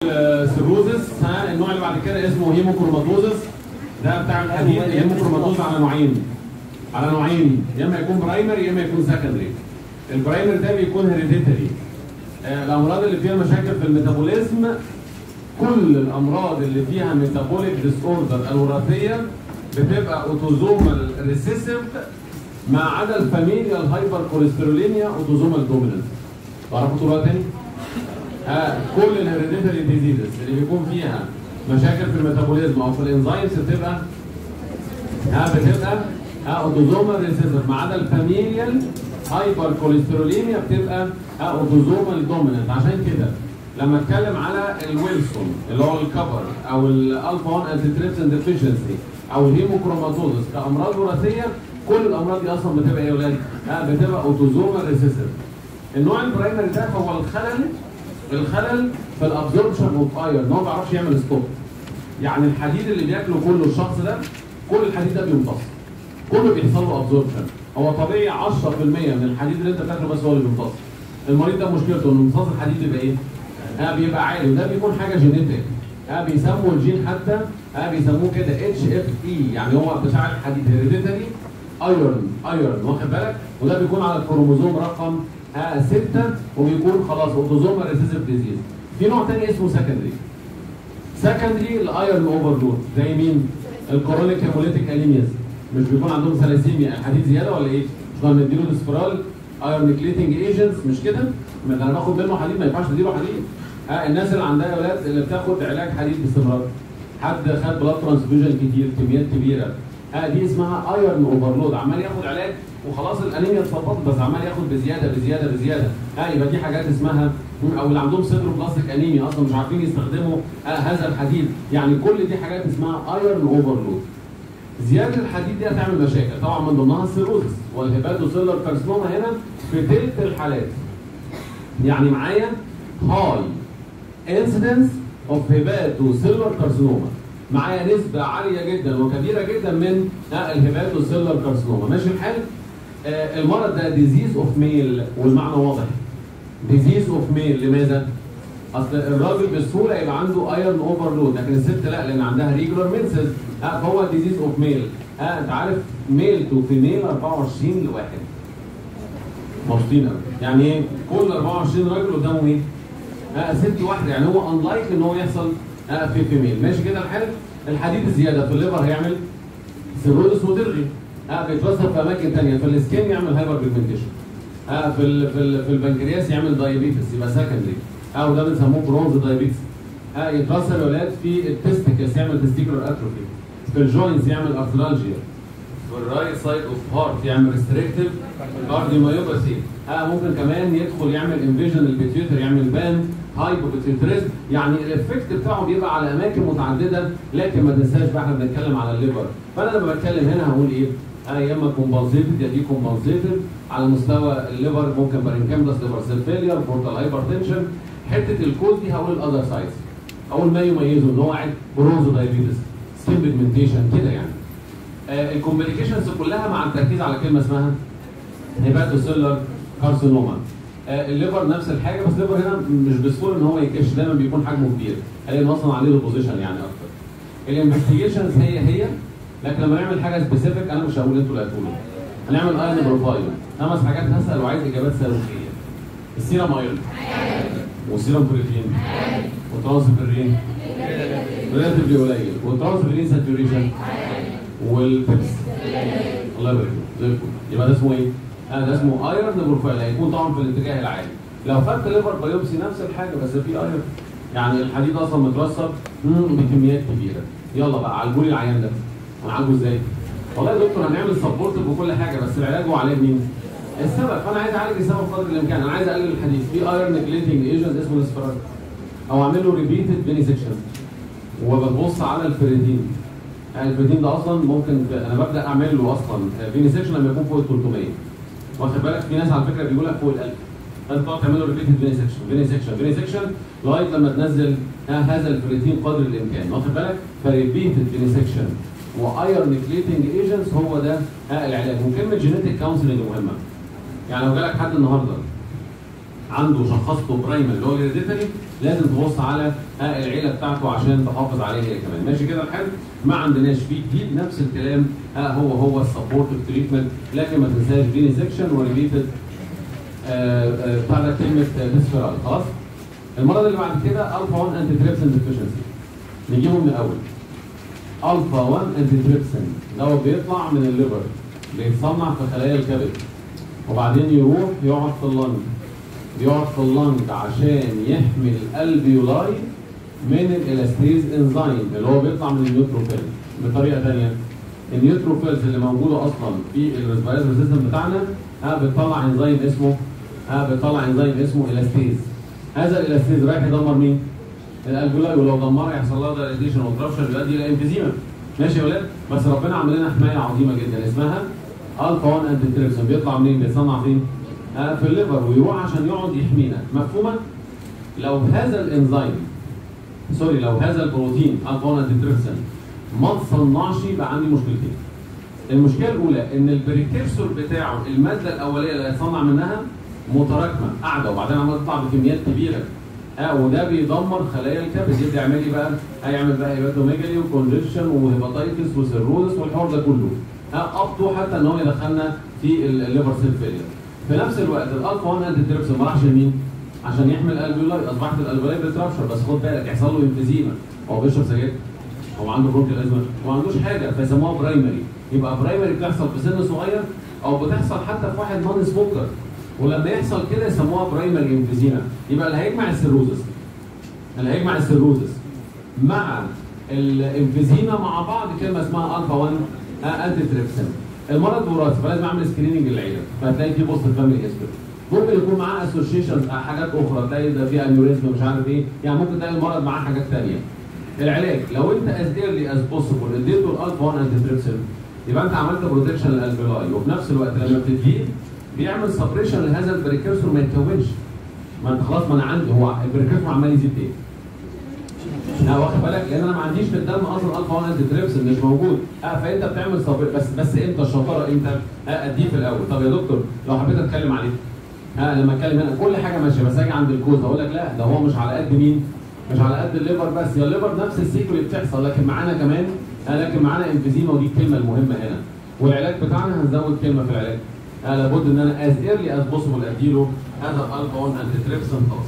السيروزس ها النوع اللي بعد كده اسمه هيموكروماتوزس ده بتاع الحديد الهيموكروماتوز على نوعين على نوعين يا اما يكون برايمري يا اما يكون سكندري البرايمري ده بيكون هيريديتري الامراض اللي فيها مشاكل في الميتابوليزم كل الامراض اللي فيها ميتابوليك ديس اوردر الوراثيه بتبقى اوتوزومال ريسيسيف ما عدا الفاميليال هايبر كوليسترولينيا اوتوزومال دوميننت تعرفوا تقولوها تاني؟ آه كل الهيريديتري ديزيزز اللي بيكون فيها مشاكل في الميتابوليزم او في الانزيمز بتبقى ها بتبقى ها اوتوزومال ريسيسيف ما عدا الفاميليال هايبر كوليستروليميا بتبقى ها اوتوزومال دوميننت عشان كده لما اتكلم على الويلسون اللي هو الكبر او الالفا 1 انتي ديفيشنسي او الهيموكروماتوزس كامراض وراثيه كل الامراض دي اصلا بتبقى ايه يا ولاد؟ ها بتبقى اوتوزومال ريسيسيف النوع البرايمري ده هو الخلل الخلل في الابزوربشن اوف ايرون ان هو ما بيعرفش يعمل ستوب يعني الحديد اللي بياكله كله الشخص ده كل الحديد ده بيمتص كله بيحصل له ابزوربشن هو طبيعي 10% من الحديد اللي انت بتاكله بس هو اللي بيمتص المريض ده مشكلته ان امتصاص الحديد بيبقى ايه؟ ها بيبقى عالي وده بيكون حاجه جينيتك ها بيسموا الجين حتى ها بيسموه كده اتش اف اي يعني هو بتاع الحديد هيريديتري ايرون ايرون واخد بالك وده بيكون على الكروموزوم رقم ها 6 وبيكون خلاص اوتوزومال ريسيسيف ديزيز في نوع تاني اسمه سكندري سكندري الايرون اوفرلود زي مين؟ الكورونيك هيموليتيك انيمياز مش بيكون عندهم ثلاسيميا الحديد زياده ولا ايه؟ مش كنا بنديله ديسفرال ايرون كليتنج ايجنتس مش كده؟ ما انا باخد منه حديد ما ينفعش اديله حديد ها الناس اللي عندها اولاد اللي بتاخد علاج حديد باستمرار حد خد بلاد ترانسفيوجن كتير كميات كبيره ها دي اسمها ايرون اوفرلود عمال ياخد علاج وخلاص الانيميا اتظبطت بس عمال ياخد بزياده بزياده بزياده ها يبقى دي حاجات اسمها او اللي عندهم سيدرو بلاستيك انيميا اصلا مش عارفين يستخدموا آه هذا الحديد يعني كل دي حاجات اسمها ايرون اوفرلود زياده الحديد دي هتعمل مشاكل طبعا من ضمنها السيروزس والهيباتوسيلر كارسنوما هنا في تلت الحالات يعني معايا هاي انسيدنس اوف هيباتوسيلر كارسنوما معايا نسبة عالية جدا وكبيرة جدا من الهيباتوسيلر كارسنوما ماشي الحال؟ آه المرض ده ديزيز اوف ميل والمعنى واضح ديزيز اوف ميل لماذا؟ اصل الراجل بسهوله يبقى عنده ايرون اوفرلود لكن الست لا لان عندها ريجولار مينسز آه فهو ديزيز اوف ميل آه انت عارف ميل تو فيميل 24 لواحد مبسوطين قوي يعني ايه كل 24 راجل قدامه ايه؟ آه ست واحده يعني هو انلايك ان هو يحصل آه في فيميل ماشي كده الحال الحديد الزياده في الليفر هيعمل سيروزس وترغي آه بيتوصل في اماكن ثانيه في السكين يعمل هايبر بيجمنتيشن آه في ال في ال في البنكرياس يعمل دايابيتس يبقى سكندري اه وده بنسموه برونز دايابيتس اه يتوصل يا ولاد في التستيكس يعمل تستيكولار اتروفي في الجوينتس يعمل ارثرالجيا في الرايت سايد اوف هارت يعمل ريستريكتيف كارديوميوباثي اه ممكن كمان يدخل يعمل انفيجن البيتيوتر يعمل بان هايبوبيتيوتريزم يعني الافكت بتاعه بيبقى على اماكن متعدده لكن ما تنساش بقى احنا بنتكلم على الليفر فانا لما بتكلم هنا هقول ايه؟ اه يا اما كومبنسيتد يا دي كومبنسيتد على مستوى الليفر ممكن بارنكامبلس ليفر سيل فيلير بورتال هايبرتنشن حته الكود دي هقول الاذر سايدز اقول ما يميزه ان هو قاعد برونز دايابيتس سكين بيجمنتيشن كده يعني آه الكومبليكيشنز كلها مع التركيز على كلمه اسمها هيباتوسيلر كارسينوما آه الليفر نفس الحاجه بس الليفر هنا مش بسهوله ان هو يكش دايما بيكون حجمه كبير لان اصلا عليه البوزيشن يعني اكتر الانفستيجيشنز هي هي لكن لما نعمل حاجه سبيسيفيك انا مش هقول انتوا اللي هتقولوا هنعمل ايرن بروفايل خمس حاجات هسال وعايز اجابات صاروخيه السيرم ايرن والسيرم بروتين وترانسفيرين ريلاتيفلي قليل والترانسفيرين ساتوريشن والبيبس الله يبارك زي الفل يبقى ده اسمه ايه؟ آه ده اسمه ايرن بروفايل هيكون طبعا في الاتجاه العالي لو خدت ليفر بايوبسي نفس الحاجه بس في ايرن يعني الحديد اصلا مترسب بكميات كبيره يلا بقى عالجوا لي العيان ده هنعالجه ازاي؟ والله يا دكتور هنعمل سبورتيف وكل حاجه بس العلاج هو علاج مين؟ السبب فانا عايز اعالج السبب قدر الامكان انا عايز اقلل الحديد في ايرن كليتنج ايجنت اسمه الاسفراج او اعمل له ريبيتد فيني سكشن وببص على الفريدين الفريدين ده اصلا ممكن انا ببدا اعمل له اصلا فيني سكشن لما يكون فوق ال 300 واخد بالك في ناس على فكره بيقول لك فوق ال 1000 فانت تقعد تعمل له ريبيتد فيني سكشن فيني سكشن فيني سكشن لغايه لما تنزل هذا الفريدين قدر الامكان واخد بالك فريبيتد فيني سكشن وايرن كليتنج ايجنتس هو ده العلاج وكلمه جينيتك كونسلنج مهمه يعني لو جالك حد النهارده عنده شخصته برايمال اللي هو الهيريديتري لازم تبص على ها العيله بتاعته عشان تحافظ عليه هي كمان ماشي كده الحال ما عندناش فيه جديد نفس الكلام ها هو هو السبورتيف تريتمنت لكن ما تنساش فيني سكشن وريليتد بتاع ده كلمه ديسفيرال خلاص المرض اللي بعد كده الفا 1 انتي تريبسين ديفيشنسي نجيبه من الاول الفا 1 انتي تريبسين ده بيطلع من الليفر بيتصنع في خلايا الكبد وبعدين يروح يقعد في اللنج بيقعد في اللنج عشان يحمي الالفيولاي من الالاستيز انزيم اللي هو بيطلع من النيوتروفيل بطريقه ثانيه النيوتروفيلز اللي موجوده اصلا في الريسبيراتوري سيستم بتاعنا ها بتطلع انزيم اسمه ها بتطلع انزيم اسمه الاستيز هذا الالاستيز رايح يدمر مين؟ الالفيولاي ولو دمرها يحصل لها دايليتيشن وترابشن يؤدي الى انفيزيما ماشي يا ولاد بس ربنا عامل لنا حمايه عظيمه جدا اسمها الفا 1 انتي تريبسين بيطلع منين؟ بيتصنع فين؟ آه في الليفر ويروح عشان يقعد يحمينا مفهومه؟ لو هذا الانزيم سوري لو هذا البروتين الفا 1 انتي تريبسين ما تصنعش يبقى عندي مشكلتين المشكله الاولى ان البريكيرسور بتاعه الماده الاوليه اللي هيتصنع منها متراكمه قاعده وبعدين عماله تطلع بكميات كبيره اه وده بيدمر خلايا الكبد يبدا يعمل ايه بقى؟ هيعمل بقى هيباتوميجالي وكونجكشن وهيباتيتس وسيروزس والحوار ده كله اه ابطو حتى ان هو يدخلنا في الليفر سيل فيلير في نفس الوقت الالفا 1 انتي تريبسين ما راحش لمين؟ عشان يحمي الالفيولاي اصبحت الالفيولاي بترابشر بس خد بالك يحصل له انفيزيما هو بيشرب سجاير هو عنده برونكيال ازمه وما عندوش حاجه فيسموها برايمري يبقى برايمري بتحصل في سن صغير او بتحصل حتى في واحد نون سموكر ولما يحصل كده يسموها برايمري انفيزيما يبقى اللي هيجمع السيروزس اللي هيجمع السيروزس مع الانفيزيما مع بعض كلمه اسمها الفا 1 انتي تريبسين المرض وراثي فلازم اعمل سكريننج للعيله فهتلاقي في بوست فاميلي هيستوري ممكن يكون معاه اسوشيشن حاجات اخرى تلاقي ده في انيوريزم مش عارف ايه يعني ممكن تلاقي المرض معاه حاجات ثانيه العلاج لو انت از ايرلي از بوسيبل اديته الالفا 1 انتي تريبسين يبقى انت عملت بروتكشن للالفيولاي وفي نفس الوقت لما بتديه بيعمل سبريشن لهذا البريكيرسور ما يتكونش ما انت خلاص ما انا عندي هو البريكيرسور عمال يزيد ايه؟ لا واخد بالك لان انا ما عنديش في الدم اصلا الفا 1 انتي تريبسين مش موجود اه فانت بتعمل صبر بس بس امتى الشطاره امتى؟ اه اديه في الاول طب يا دكتور لو حبيت اتكلم عليه ها لما اتكلم هنا كل حاجه ماشيه بس اجي عند الكوز اقول لك لا ده هو مش على قد مين؟ مش على قد الليفر بس يا الليفر نفس السيكول اللي بتحصل لكن معانا كمان آه لكن معانا انفيزيما ودي الكلمه المهمه هنا والعلاج بتاعنا هنزود كلمه في العلاج آه لابد ان انا از ايرلي از بوسيبل اديله هذا الالفا 1 انتي تريبسين خلاص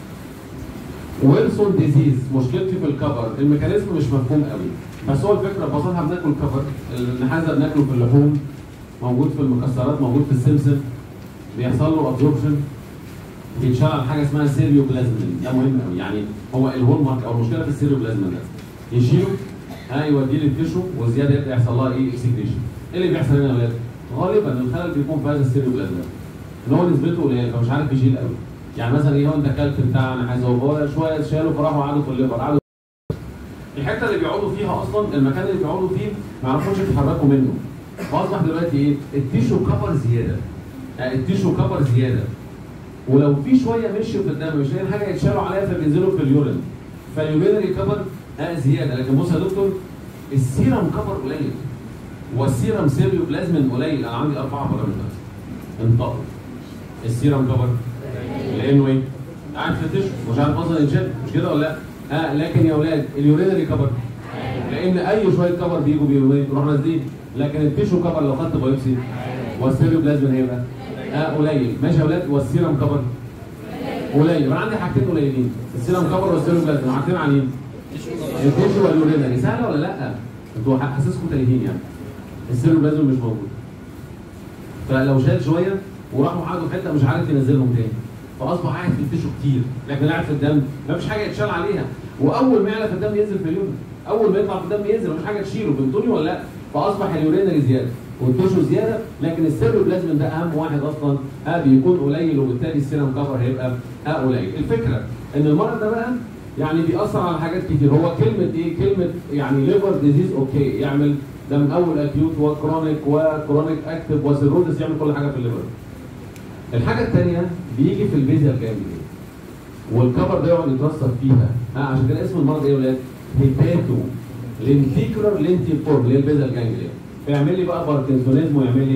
ويلسون ديزيز مشكلتي في الكفر الميكانيزم مش مفهوم قوي بس هو الفكره ببساطه بناكل كفر النحاس ده بناكله في اللحوم موجود في المكسرات موجود في السمسم بيحصل له ابزوربشن بيتشال على حاجه اسمها سيريو بلازمين ده مهم قوي يعني هو الهول مارك او المشكله في السيريو بلازمين ده يشيله ها يوديه للتشو والزياده يبدا يحصل لها ايه اكسكريشن ايه اللي بيحصل هنا يا ولاد؟ غالبا الخلل بيكون في هذا السيريو بلازمين اللي هو نسبته قليله فمش عارف يشيل قوي يعني مثلا ايه هو انت اكلت بتاع نحاس هو شويه شالوا فراحوا قعدوا في الليفر قعدوا الحته اللي بيقعدوا فيها اصلا المكان اللي بيقعدوا فيه ما يعرفوش يتحركوا منه فاصبح دلوقتي ايه؟ التيشو كفر زياده التيشو كفر زياده ولو في شويه مشوا في الدم مش لاقيين حاجه يتشالوا عليها فبينزلوا في اليورين فاليورينري كفر آه زياده لكن بص يا دكتور السيرم كفر قليل والسيرم سيريو بلازمين قليل انا عندي اربعه بارامترز انطقوا السيرم كفر لانه ايه؟ قاعد في التشو مش عارف اصلا يتشال مش كده ولا لا؟ ها لكن يا اولاد اليورينري كفر لان اي شويه كفر بيجوا بيقولوا يروحوا نازلين لكن التيشو كفر لو خدت بايوبسي والسيريو بلازمين هيبقى اه قليل ماشي يا اولاد والسيرم كفر قليل انا عندي حاجتين قليلين السيرم كفر والسيرم بلازما حاجتين عليهم التيشو واليورينري سهله ولا لا؟ انتوا حاسسكم تايهين يعني السيرم بلازما مش موجود فلو شال شويه وراحوا قعدوا في حته مش عارف ينزلهم تاني فاصبح قاعد في التيشو كتير لكن قاعد في الدم ما فيش حاجه يتشال عليها واول ما يعلى في الدم ينزل في اليورين اول ما يطلع في الدم ينزل مفيش حاجه تشيله فهمتوني ولا لا؟ فاصبح اليورينري زياده والتيشو زياده لكن السيروبلازم ده اهم واحد اصلا ها بيكون قليل وبالتالي السيرم كفر هيبقى ها قليل الفكره ان المرض ده بقى يعني بيأثر على حاجات كتير هو كلمه ايه كلمه يعني ليفر ديزيز اوكي يعمل ده من اول اكيوت وكرونيك وكرونيك اكتف وسيرودس يعمل كل حاجه في الليفر الحاجه الثانيه بيجي في البيزيال جانجليا والكفر ده يقعد يترسب فيها ها عشان كده اسم المرض ايه يا ولاد؟ هيباتو لينتيكولار لينتيفورم اللي هي البيزيال جانجليا فيعمل لي بقى باركنسونيزم ويعمل لي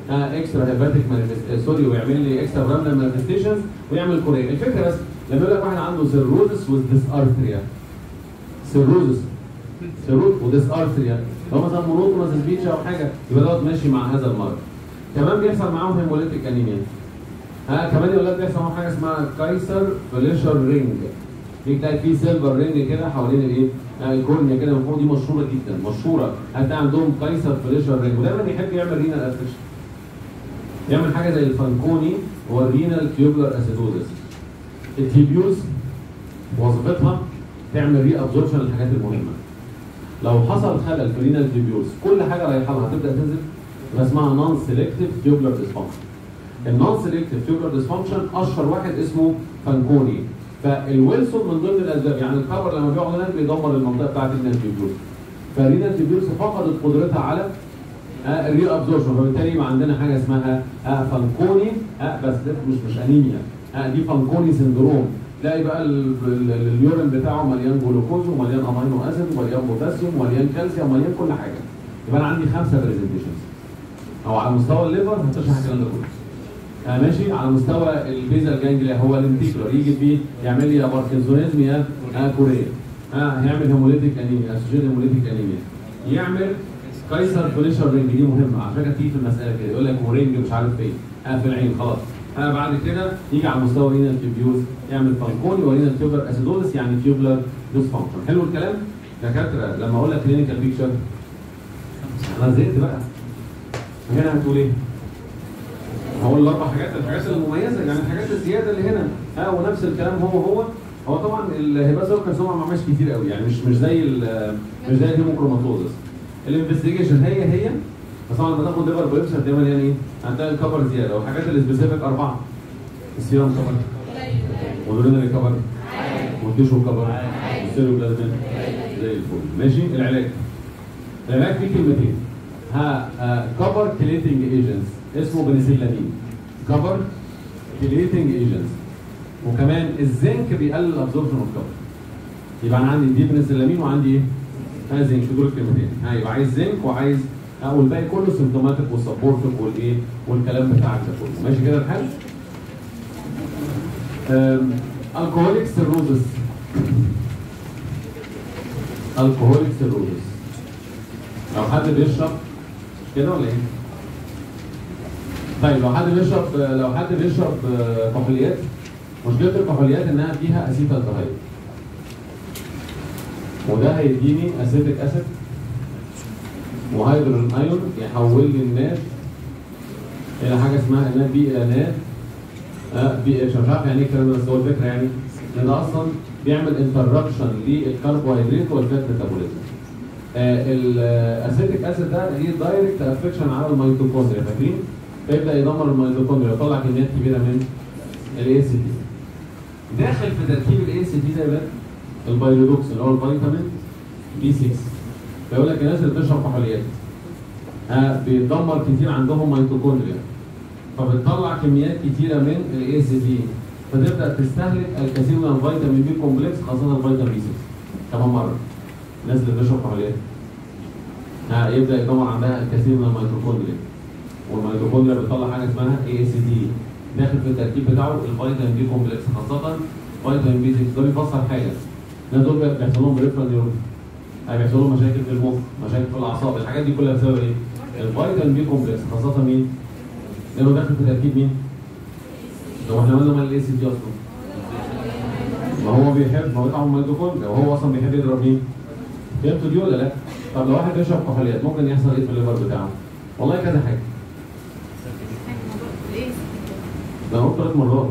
اكسترا هيباتيك سوري ويعمل لي اكسترا برامنال مانيفستيشنز ويعمل كوريا الفكره بس لما يقول لك واحد عنده سيروزس وذ ارثريا سيروزس سيروز وديس ارثريا لو مثلا مونوتونس سبيتش او حاجه يبقى دوت ماشي مع هذا المرض كمان بيحصل معاهم هيموليتيك انيميا ها كمان يا ولاد بيحصل معاهم حاجه اسمها كايسر فليشر رينج دي تلاقي فيه سيلفر رينج كده حوالين الايه؟ آه، الكورنيا كده من فوق دي مشهوره جدا مشهوره هتلاقي عندهم كايسر فليشر رينج ودايما يحب يعمل رينال افكشن يعمل حاجه زي الفانكوني هو الرينال تيوبلر اسيدوزس التيبيوز وظيفتها تعمل ري ابزوربشن للحاجات المهمه لو حصل خلل في رينال تيبيوز كل حاجه رايحه لها هتبدا تنزل يبقى اسمها نون سيلكتيف تيوبلر ديسفانكشن النون سيلكتيف تيوبلر ديسفانكشن اشهر واحد اسمه فانكوني فالويلسون من ضمن الاسباب يعني الكبر لما بيقعد هناك بيدمر المنطقه بتاعت الرينال تيبيوز فالرينال تيبيوز فقدت قدرتها على الري ابزوربشن فبالتالي يبقى عندنا حاجه اسمها آه، فانكوني آه، بس ده مش مش انيميا آه، دي فانكوني سندروم تلاقي بقى ال- ال- ال- اليورين بتاعه مليان جلوكوز ومليان امينو اسيد ومليان بوتاسيوم ومليان كالسيوم ومليان كل حاجه يبقى انا عندي خمسه برزنتيشنز او على مستوى الليفر هتشرح الكلام ده كله آه ماشي على مستوى البيزال جانجليا هو الانتيكولار يجي فيه يعمل لي يا باركنسونيزم يا آه كوريا آه هيعمل هيموليتيك انيميا اسوشيت هيموليتيك انيميا يعمل كايسر فليشر رينج دي مهمه على فكره تيجي في المساله كده يقول لك هو رينج مش عارف فين آه في العين خلاص آه بعد كده يجي على مستوى رينال تيبيوز يعمل فانكوني ورينال تيوبلر اسيدوزس يعني تيوبلر ديسفانكشن حلو الكلام دكاتره لما اقول لك كلينيكال بيكشر انا زهقت بقى هنا هتقول ايه؟ هقول الاربع حاجات الحاجات المميزه يعني الحاجات الزياده اللي هنا ها ونفس الكلام هو هو هو طبعا الهيبازول كارسوما ما عملش كتير قوي يعني مش مش زي ال- مش زي الهيموكروماتوزس الانفستيجيشن هي هي بس طبعا لما تاخد ليفر بيبسي هتلاقي مليان ايه؟ هتلاقي الكفر زياده والحاجات السبيسيفيك اربعه السيرم كفر والورينري كفر والتيشو كفر والسيرو بلازمين زي الفل ماشي العلاج العلاج فيه كلمتين ها كفر كليتنج ايجنتس اسمه بنسلامين كفر كليتنج ايجنتس وكمان الزنك بيقلل الابزوربشن اوف كفر يبقى انا عندي دي بنسلامين وعندي ايه؟ انا زنك دول الكلمتين ها يبقى عايز زنك وعايز ها والباقي كله سيمتوماتيك والسبورتيف والايه والكلام بتاعك ده كله ماشي كده الحال؟ الكهوليك سيروزس الكهوليك سيروزس لو حد بيشرب كده ولا ايه؟ طيب لو حد بيشرب لو حد بيشرب آه، كحوليات مشكله الكحوليات انها فيها اسيت الكحول وده هيديني اسيتيك اسيد وهيدروجين ايون يحول لي النات الى حاجه اسمها انات بي انات آه بي مش عارف يعني ايه الكلام ده بس هو الفكره يعني ان ده اصلا بيعمل انتربشن للكربوهيدرات والفات ميتابوليزم الاسيتيك اسيد ده ليه دايركت افكشن على الميتوكوندريا فاكرين؟ فيبدا يدمر الميتوكوندريا ويطلع كميات كبيره من الاي سي دي داخل في تركيب الاي سي دي ده يبقى البايرودوكس اللي هو الفيتامين بي 6 فيقول لك الناس اللي بتشرب كحوليات ها بيتدمر كتير عندهم ميتوكوندريا فبتطلع كميات كتيره من الاي سي دي فتبدا تستهلك الكثير من الفيتامين بي كومبلكس خاصه الفيتامين بي 6 كمان مره الناس اللي بتشرب كحوليات ها يبدا يدمر عندها الكثير من الميتوكوندريا والميتوكوندريا بتطلع حاجه اسمها اي اس دي داخل في التركيب بتاعه الفيتامين بي كومبلكس خاصه فيتامين بي 6 ده بيفسر حاجه الناس دول بيحصل لهم بريفرال نيورون بيحصل لهم مشاكل في المخ مشاكل في الاعصاب الحاجات دي كلها بسبب ايه؟ الفيتامين بي كومبلكس خاصه مين؟ لانه داخل في تركيب مين؟ لو احنا قلنا مال الاي سي دي اصلا ما هو بيحب ما هو بيطعم الميتوكوندريا وهو اصلا بيحب يضرب مين؟ فهمتوا دي ولا لا؟ طب لو واحد بيشرب كحوليات ممكن يحصل ايه في الليفر بتاعه؟ والله كذا حاجه ده هو ثلاث مرات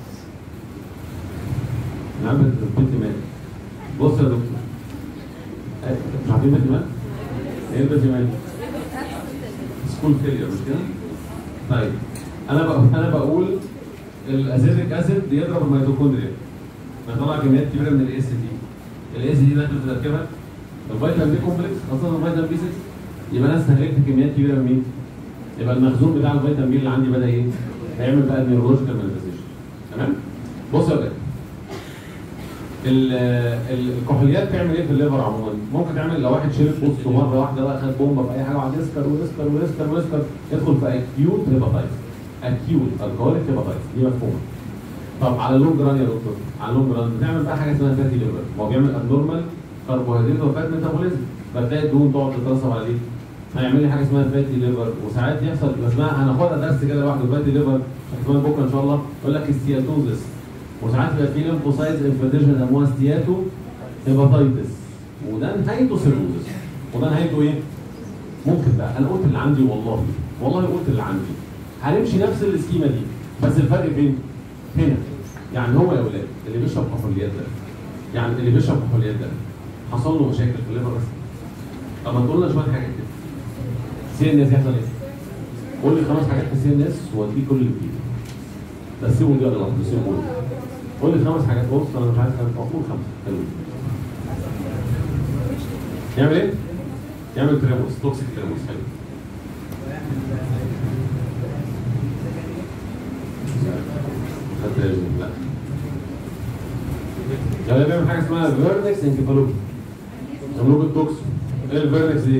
يا عم البنت مات بص يا دكتور أه، مش عارفين البنت مات؟ ايه البنت مات؟ سكول فيلير مش كده؟ طيب انا بقول انا بقول الاسيتيك اسيد بيضرب الميتوكوندريا بيطلع كميات كبيره من الاس دي الاس دي داخل في تركيبها الفيتامين بي كومبلكس خاصه الفيتامين بي 6 يبقى انا استهلكت كميات كبيره من مين؟ يبقى المخزون بتاع الفيتامين بي اللي عندي بدا ايه؟ هيعمل بقى نيورولوجيكال مانيفستيشن تمام؟ بص يا ولاد ال- ال- الكحوليات تعمل ايه في الليفر عموما؟ ممكن تعمل لو واحد شرب بص مره واحده بقى خد بومبه في اي حاجه وقعد يسكر ويسكر ويسكر ويسكر يدخل في اكيوت هيباتايتس اكيوت الكهوليك هيباتايتس دي مفهومه طب على اللونج ران يا دكتور على اللونج ران بنعمل بقى حاجه اسمها فاتي ليفر هو بيعمل ابنورمال كربوهيدرات وفات ميتابوليزم فتلاقي الدهون تقعد تترسب على دي هيعمل لي حاجه اسمها فاتي ليفر وساعات يحصل اسمها هناخدها درس كده لوحده فاتي ليفر احتمال بكره ان شاء الله يقول لك الستياتوزس وساعات يبقى في ليمفوسايتس انفلتريشن سموها ستياتو هيباتايتس وده نهايته سيروزس وده نهايته ايه؟ ممكن بقى انا قلت اللي عندي والله والله قلت اللي عندي هنمشي نفس السكيمه دي بس الفرق فين؟ هنا يعني هو يا ولاد اللي بيشرب كحوليات ده يعني اللي بيشرب كحوليات ده حصل له مشاكل في الليفر بس طب ما تقول لنا شويه حاجات كده سي ان اس يحصل ايه؟ قول لي خمس حاجات في سي ان اس واديك كل اللي فيه بس سيبهم دي ولا لا سيبهم دي. قول لي خمس حاجات بص انا مش عايز خمس قول خمسه حلو يعمل ايه؟ يعمل تريموس توكسيك تريموس حلو خدت بالي؟ لا يلا بيعمل حاجه اسمها فيرنكس انكفالوجي يعملوا له التوكس ايه الفيرنكس دي؟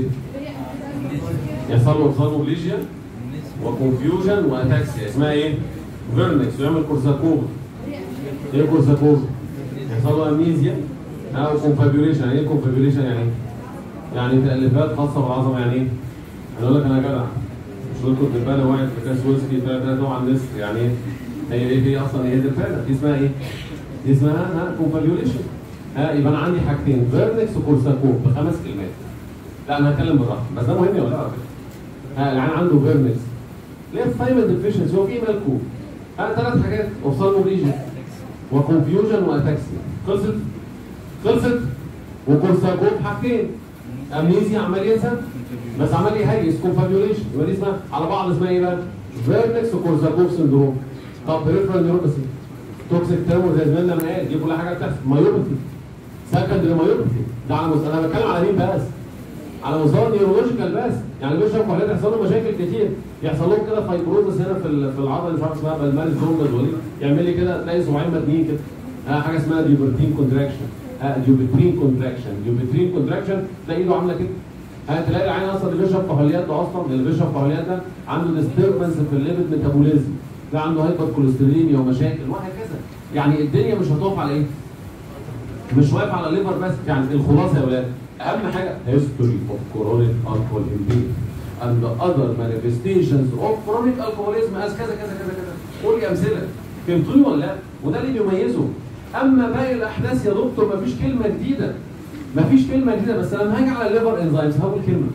يحصل له اوفثالموبليجيا وكونفيوجن واتاكسيا اسمها ايه؟ فيرنكس ويعمل كورساكوما ايه كورساكوما؟ يحصل له امنيزيا او كونفابيوليشن يعني ايه كونفابيوليشن يعني ايه؟ يعني تأليفات خاصة بالعظمة يعني ايه؟ هنقول لك انا جدع مش قلت كنت دبانة وقعت في كاس ويسكي ثلاثة نوع عن نسر يعني ايه؟ هي ايه هي اصلا هي دبانة دي اسمها ايه؟ دي اسمها ها كونفابيوليشن ها يبقى انا عندي حاجتين فيرنكس وكورساكوم بخمس كلمات لا انا هتكلم بالراحه بس ده مهم يا ولاد على فكره ها العيان عنده فيرنكس ليه فايمنت ديفيشنسي هو في مالكو ها ثلاث حاجات اوفثالموبليجيا وكونفيوجن واتاكسيا خلصت خلصت وكورساكوم حاجتين امنيزيا عمال ينسى بس عمال يهيس كونفابيوليشن يبقى دي اسمها على بعض اسمها ايه بقى؟ فيرنكس وكورساكوم سندروم طب بريفرال نيوروباثي توكسيك تيرمو زي زميلنا ما قال دي كل حاجه بتحصل مايوباثي سكندري مايوباثي ده على مستوى انا بتكلم على مين بس؟ على مستوى النيورولوجيكال بس يعني بيشرب كحوليات يحصل له مشاكل كتير يحصل لهم كده فايبروزس هنا في ال- في العضله مش عارف اسمها بالمارس زونجز ولا إيه. يعمل لي كده تلاقي صباعين متنين كده آه حاجه اسمها ديوبرتين كونتراكشن آه ديوبترين كونتراكشن ديوبترين كونتراكشن تلاقي ايده عامله كده آه تلاقي العين اصلا اللي بيشرب كحوليات ده اصلا اللي بيشرب كحوليات ده عنده ديستربنس في الليبيد ميتابوليزم ده عنده هايبر كوليستروليميا ومشاكل وهكذا يعني الدنيا مش هتقف على ايه؟ مش واقف على الليفر بس يعني الخلاصه يا ولاد اهم حاجه history of chronic alcohol intake and the other manifestations of chronic alcoholism as كذا كذا كذا كذا قول لي امثله فهمتوني ولا لا؟ وده اللي بيميزه اما باقي الاحداث يا دكتور مفيش كلمه جديده مفيش كلمه جديده بس لما هاجي على الليفر انزيمز هقول كلمه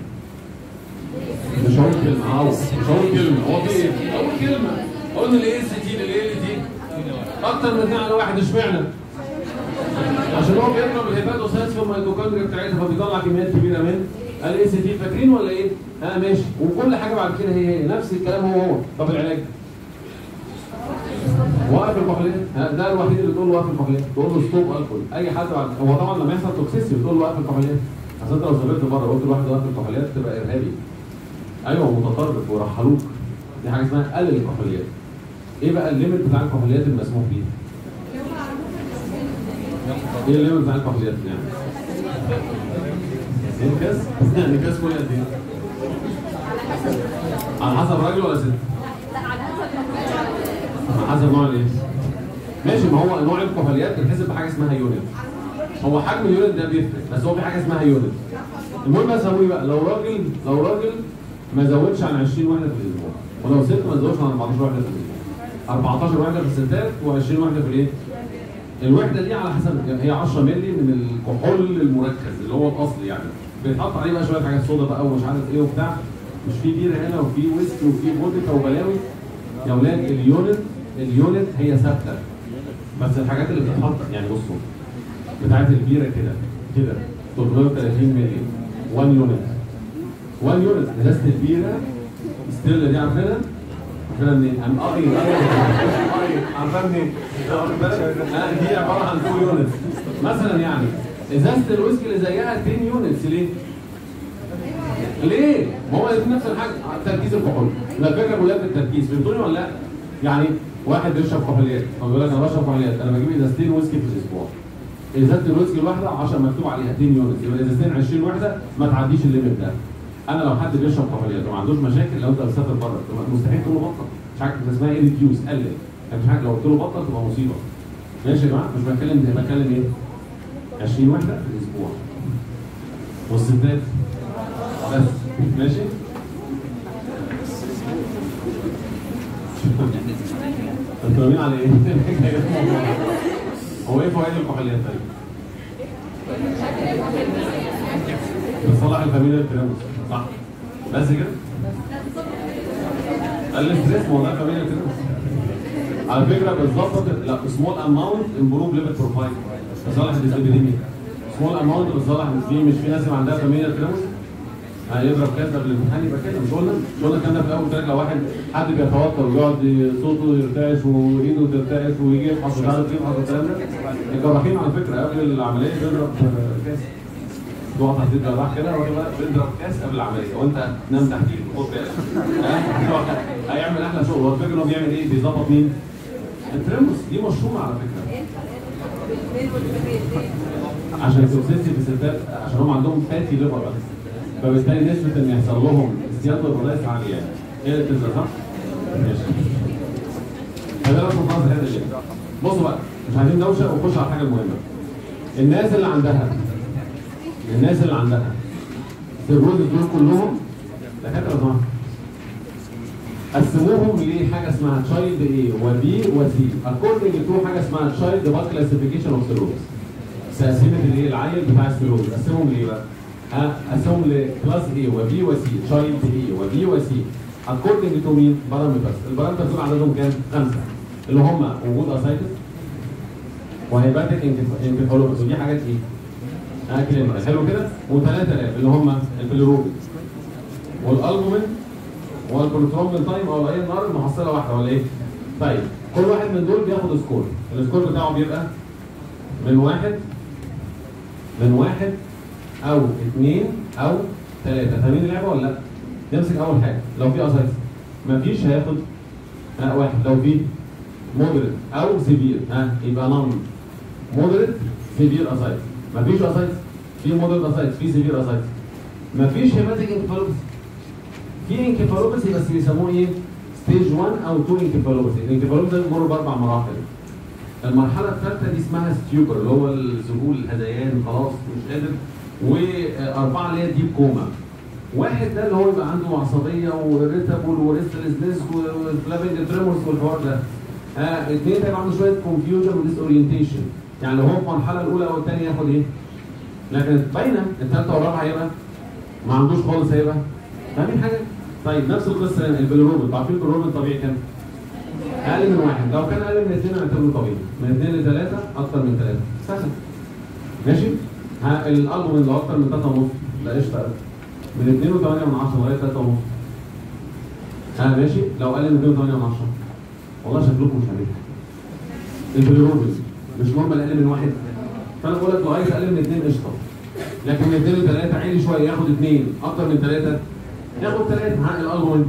مش هقول كلمه هقول مش هقول كلمه هو في ايه؟ هقول كلمه قلنا الاي اس تي للاي ال تي اكتر من اتنين على واحد اشمعنى؟ عشان هو بيضرب الهيباتوسايتس في الميتوكوندريا بتاعتها فبيطلع كميات كبيره من الاي سي تي فاكرين ولا ايه؟ ها ماشي وكل حاجه بعد كده هي هي نفس الكلام هو هو طب العلاج؟ وقف الكحوليات ها، ده الوحيد اللي تقول له وقف الكحوليات تقول له ستوب الكحول اي حد بعد هو طبعا لما يحصل توكسيسي بتقول له وقف الكحوليات اصل انت لو سافرت بره قلت لواحد وقف الكحوليات تبقى ارهابي ايوه متطرف ورحلوك دي حاجه اسمها قلل الكحوليات ايه بقى الليميت بتاع الكحوليات المسموح بيه؟ ايه الليميت بتاع الكحوليات يعني؟ ايه كاس؟ يعني كاس كل قد ايه؟ على حسب راجل ولا ست؟ على حسب نوع الايه؟ ماشي ما هو نوع الكحوليات بتتحسب بحاجه اسمها يونت هو حجم اليونت ده بيفرق بس هو في حاجه اسمها يونت المهم اسويه بقى لو راجل لو راجل ما زودش عن 20 وحده في الاسبوع ولو ست ما زودش عن 14 وحده في الاسبوع 14 وحده في الستات و20 وحده في الايه؟ الوحده دي على حسب هي 10 مللي من الكحول المركز اللي هو الاصلي يعني بيتحط عليه بقى شويه حاجات صودا بقى ومش عارف ايه وبتاع مش في بيره هنا وفي ويسكي وفي فودكا وبلاوي يا اولاد اليونت اليونت هي ثابته بس الحاجات اللي بتتحط يعني بصوا بتاعت البيره كده كده 330 مللي 1 يونت 1 يونت ازازه البيره ستيل دي عارفينها؟ عارفينها منين؟ ام قري عارفينها منين؟ واخد بالك؟ آه، دي عباره عن 2 يونت مثلا يعني ازازه الويسكي اللي زيها 10 يونتس ليه؟ ليه؟ ما هو الاثنين نفس الحاجه تركيز الكحول يبقى الفكره كلها في التركيز فهمتوني ولا لا؟ يعني واحد بيشرب كحوليات هو بيقول لك انا بشرب كحوليات انا بجيب ازازتين ويسكي في الاسبوع ازازه الويسكي الواحده 10 مكتوب عليها 10 يونت يبقى ازازتين 20 وحده ما تعديش الليميت ده انا لو حد بيشرب كحوليات وما عندوش مشاكل لو انت مسافر بره تبقى مستحيل تقول له بطل مش عارف اسمها ايه ريديوس قلل يعني مش عارف لو قلت له بطل تبقى مصيبه ماشي يا جماعه مش بتكلم ده بتكلم ايه 20 وحده في الاسبوع والستات بس ماشي انتوا ناويين على ايه؟ هو ايه فوائد الكحوليات طيب؟ بتصلح الفاميليا الترامس صح بس كده؟ الاستريس ما هو ده فاميليا الترامس على فكره بتظبط لا سمول اماونت امبروف ليفل بروفايل بتصلح الديسبيديميا سمول اماونت بتصلح في مش في ناس عندها فاميليا الترامس هيضرب كذا قبل الامتحان يبقى كده مش قلنا مش قلنا الكلام ده في الاول قلت لك لو واحد حد بيتوتر ويقعد صوته يرتعش وايده ترتعش ويجي يفحص مش عارف يفحص الكلام ده الجراحين على فكره قبل العمليه بيضرب كاس تقع تحت الجراح كده هو بقى بيضرب كاس قبل العمليه وانت نام تحتيه خد بالك ها؟ هيعمل احلى شغل هو الفكره انه بيعمل ايه؟ بيظبط مين؟ الترمس دي مشرومه على فكره عشان التوكسيسي في الستات عشان هم عندهم فاتي ليفر بس فبالتالي نسبه ان يحصل لهم زياده البرايس عاليه يعني هي اللي بتنزل صح؟ ماشي فده رقم خلاص هذا اللي بصوا بقى مش عايزين دوشه ونخش على الحاجه المهمه الناس اللي عندها الناس اللي عندها السيروز دول كلهم دكاتره صح قسموهم لحاجه اسمها تشايلد ايه وبي وسي اكوردنج تو حاجه اسمها تشايلد باد كلاسيفيكيشن اوف سيروز تقسيمه الايه العيل بتاع السيروز قسمهم ليه بقى؟ ها قسمهم لكلاس ايه وبي وسي تشايلد ايه وبي وسي اكوردنج تو مين؟ بارامترز البارامترز دول عددهم كام؟ خمسه اللي هم وجود اسايتس وهيباتيك انكفالوباثي ودي حاجات ايه؟ اه كلينيكال حلو كده وثلاثه لاب اللي هم البيليروبين والالبومين والبروترومبين تايم او الاي ان ار المحصله واحده ولا ايه؟ طيب كل واحد من دول بياخد سكور السكور بتاعه بيبقى من واحد من واحد او اثنين او ثلاثه فاهمين اللعبه ولا لا؟ نمسك اول حاجه لو في اسايتس مفيش هياخد ها واحد لو في مودريت او سيفير ها يبقى نون مودريت سيفير اسايتس مفيش اسايتس في مودريت اسايتس في سيفير اسايتس مفيش هيباتيك انكفالوباثي في انكفالوباثي بس بيسموه ايه؟ ستيج 1 او 2 انكفالوباثي الانكفالوباثي ده بيمر باربع مراحل المرحله الثالثه دي اسمها ستيوبر اللي هو الذهول الهذيان خلاص مش قادر واربعه اللي هي ديب كوما واحد ده اللي هو يبقى عنده عصبيه وريتابل وريستلسنس وفلابنج تريمورز والحوار ده آه اثنين هيبقى عنده شويه كونفيوجن وديس اورينتيشن يعني لو هو في المرحله الاولى او الثانيه ياخد ايه؟ لكن باينه الثالثه والرابعه هيبقى ما عندوش خالص هيبقى فاهمين حاجه؟ طيب نفس القصه هنا البيلروبين عارفين البيلروبين طبيعي كام؟ اقل من واحد لو كان اقل من اثنين هنعتبره طبيعي من اثنين لثلاثه اكثر من ثلاثه سهل ماشي؟ ها الالبومين لو اكثر من ثلاثه ونص لا قشطه من 2 و8 من 10 لغايه 3 ونص ها ماشي لو اقل من 2 و8 من 10 والله شكلكم مش عارف البيلروبين مش نورمال اقل من واحد فانا بقول لك لغايه اقل من 2 قشطه لكن من 2 ل 3 عالي شويه ياخد 2 اكتر من 3 ياخد 3 ها الالبومين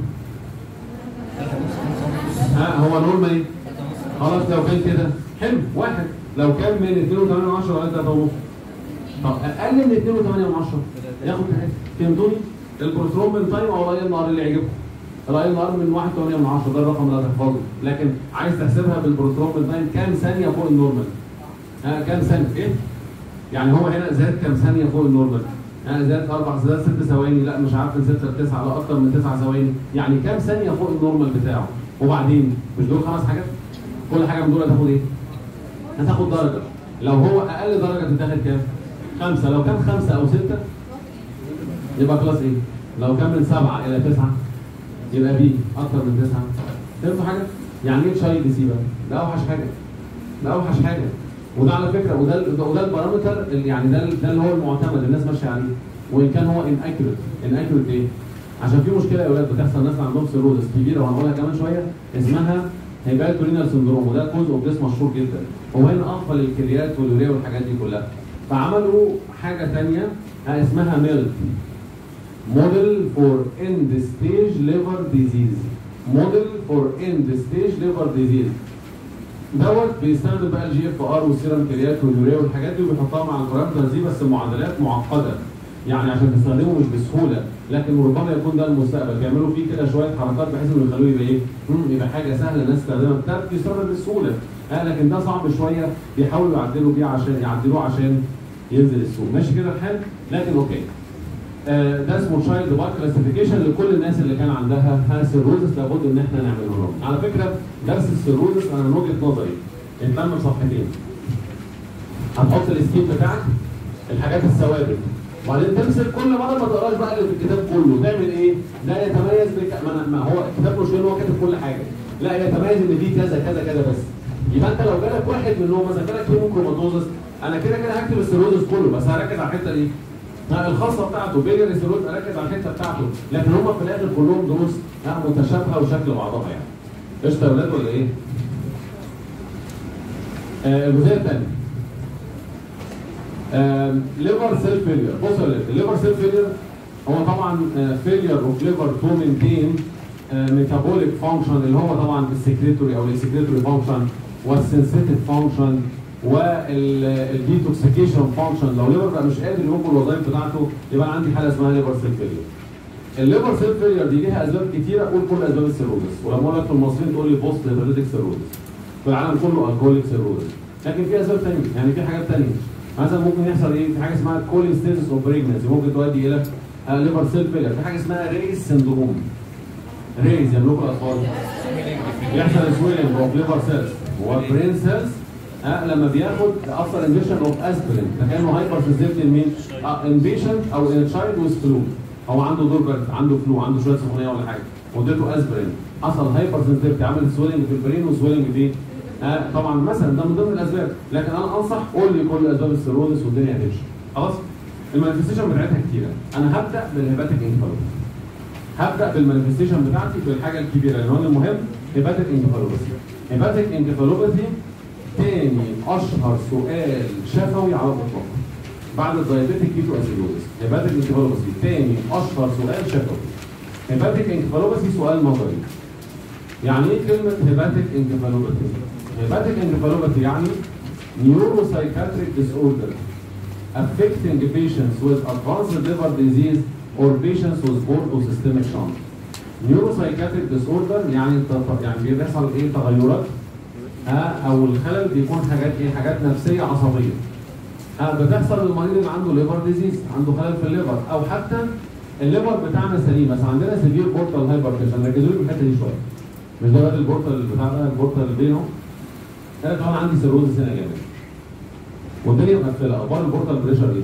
ها هو نورمال خلاص لو كان كده حلو واحد لو كان من 2 و8 من 10 لغايه 3 ونص طب اقل من 2 و8 من 10 ياخد 3 فهمتوني؟ البروترومبين تايم او الاي ان ار اللي يعجبكم الاي ان ار من 1 8 من 10 ده الرقم اللي هتحفظه لكن عايز تحسبها بالبروترومبين تايم كام ثانيه فوق النورمال ها كام ثانيه ايه؟ يعني هو هنا زاد كام ثانيه فوق النورمال ها زاد اربع زاد ست ثواني لا مش عارف من 6 ل 9 لا اكتر من 9 ثواني يعني كام ثانيه فوق النورمال بتاعه وبعدين مش دول خمس حاجات كل حاجه من دول هتاخد ايه؟ هتاخد درجه لو هو اقل درجه تتاخد كام؟ خمسه لو كان خمسه او سته يبقى كلاس ايه؟ لو كان من سبعه الى تسعه يبقى بي اكتر من تسعه فهمتوا حاجه؟ يعني ايه تشايلد سي بقى؟ ده اوحش حاجه ده اوحش حاجه وده على فكره وده وده البارامتر اللي يعني ده ده اللي هو المعتمد الناس ماشيه عليه وان كان هو ان اكيوريت ان اكيوريت ايه؟ عشان في مشكله يا اولاد بتحصل ناس عندهم سيروزس كبيره وهنقولها كمان شويه اسمها هيباتورينال سندروم وده كوز اوف ديس مشهور جدا وهنا اغفل الكريات واليوريا والحاجات دي كلها فعملوا حاجه ثانيه اسمها ميلك موديل فور اند ستيج ليفر ديزيز موديل فور اند ستيج ليفر ديزيز دوت بيستخدم بقى الجي اف ار والسيرم كريات واليوريا والحاجات دي وبيحطها مع البارامترز دي بس معادلات معقده يعني عشان تستخدمه مش بسهوله لكن ربما يكون ده المستقبل بيعملوا فيه كده شويه حركات بحيث انه يخلوه يبقى ايه؟ مم، يبقى حاجه سهله الناس تستخدمها بتاعت بيستخدم بسهوله آه لكن ده صعب شويه بيحاولوا يعدلوا بيه عشان يعدلوه عشان ينزل السوق ماشي كده الحال لكن اوكي آه، ده اسمه تشايلد باك كلاسيفيكيشن لكل الناس اللي كان عندها سيروزس لابد ان احنا نعمله لهم. على فكره درس السيروزس انا من وجهه نظري يتلم في صفحتين. هتحط السكيم بتاعك الحاجات الثوابت وبعدين تمسك كل مره ما تقراش بقى اللي في الكتاب كله تعمل ايه؟ ده يتميز بك ما, أنا- ما هو الكتاب مش ان هو كاتب كل حاجه لا يتميز ان فيه كذا كذا كذا بس يبقى انت لو جالك واحد منهم مثلا جالك هيموكروماتوزس انا كده كده هكتب السيروزس كله بس هركز على الحته دي ها، الخاصه بتاعته بيلياري سيروز اركز على الحته بتاعته لكن هم في الاخر كلهم دروس ها، متشابهه وشكل بعضها يعني قشطه يا ولاد ولا ايه؟ آه الجزئيه الثانيه ليفر سيل فيلير بص يا ولاد الليفر سيل فيلير هو طبعا فيلير اوف ليفر تو مينتين ميتابوليك فانكشن اللي هو طبعا السكريتوري او السكريتوري فانكشن والسنسيتيف فانكشن والديتوكسيكيشن فانكشن لو ليفر بقى مش قادر يقوم بالوظائف بتاعته يبقى عندي حاله اسمها ليفر سيل فيلير الليفر سيل فيلير دي ليها اسباب كتيره قول كل اسباب السيروزس ولما اقول لك في المصريين تقول لي بوست هيباتيك سيروزس في العالم كله الكوليك سيروزس لكن في اسباب ثانيه يعني في حاجات ثانيه مثلا ممكن يحصل ايه في حاجه اسمها كوليستيزس اوف بريجنسي ممكن تؤدي الى ليفر سيل فيلير في حاجه اسمها ريز سندروم ريز يملكوا الاطفال يحصل سويلنج اوف ليفر سيلز وبرين سيلز ها لما بياخد افتر انجكشن اوف اسبرين فكانه هايبر سنسيتيف لمين؟ ان بيشنت او ان تشايلد ويز فلو هو عنده دور برد عنده فلو عنده شويه سخونيه ولا حاجه واديته اسبرين حصل هايبر سنسيتيف عمل سويلنج في البرين وسويلنج في آه طبعا مثلا ده من ضمن الاسباب لكن انا انصح قول لي كل اسباب السيروزس والدنيا هتمشي خلاص المانيفستيشن بتاعتها كتيره انا هبدا بالهيباتيك انفلونزا هبدا بالمانيفستيشن بتاعتي بالحاجه الكبيره اللي هو المهم هيباتيك انكفالوباثي هيباتيك انكفالوباثي تاني اشهر سؤال شفوي على الاطلاق بعد الدايابيتيك كيتو اسيدوزس هيباتيك انكفالوباثي تاني اشهر سؤال شفوي هيباتيك انكفالوباثي سؤال نظري يعني ايه كلمه هيباتيك انكفالوباثي هيباتيك انكفالوباثي يعني neuropsychiatric disorder affecting patients with advanced liver disease or patients with portosystemic shunt. Neuropsychiatric disorder يعني التف- يعني بيحصل ايه تغيرات ها او الخلل بيكون حاجات ايه حاجات نفسيه عصبيه. ها بتحصل للمريض اللي عنده ليفر ديزيز عنده خلل في الليفر او حتى الليفر بتاعنا سليم بس عندنا سيفير بورتال هايبرتنشن ركزوا لي في الحته دي شويه. مش ده بقى البورتال بتاع ده البورتال بينه انا طبعا عندي سيروزس هنا جامد. والدنيا مقفله اخبار البورتال بريشر ايه؟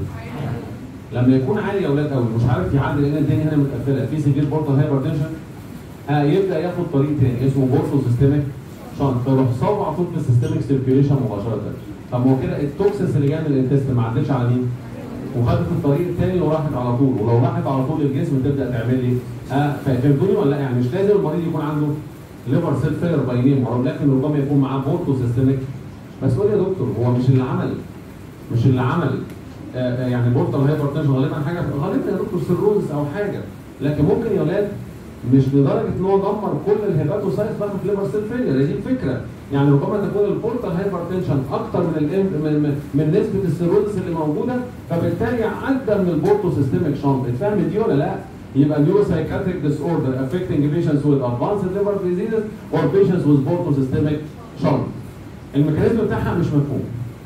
لما يكون عالي يا اولاد قوي مش عارف يعدي لان الدنيا هنا متقفله في سيفير بورتال هايبرتنشن آه يبدا ياخد طريق تاني اسمه بورتو سيستميك شنط فيروح صوب على طول في السيستميك سيركيوليشن مباشره طب ما هو كده التوكسيس اللي جايه من الانتست ما عدتش على مين؟ وخدت الطريق التاني وراحت على طول ولو راحت على طول الجسم تبدا تعمل لي اه فهمتوني ولا لا يعني مش لازم المريض يكون عنده ليفر سيل فيلر باي نيم لكن ربما يكون معاه بورتو سيستميك بس قول يا دكتور هو مش اللي عمل مش اللي عمل آه، آه، يعني بورتال هايبرتنشن غالبا حاجه غالبا يا دكتور سيروز او حاجه لكن ممكن يا اولاد مش لدرجه ان هو دمر كل الهيباتوسايت بقى في ليفر سيل فيلير دي الفكره يعني ربما تكون البورتال هايبرتنشن اكتر من ال من, من, من نسبه السيروزس اللي موجوده فبالتالي عدى من البورتو سيستميك شنط اتفهمت دي ولا لا؟ يبقى neuropsychiatric disorder affecting patients with advanced liver diseases or patients with portosystemic shunt. الميكانيزم بتاعها مش مفهوم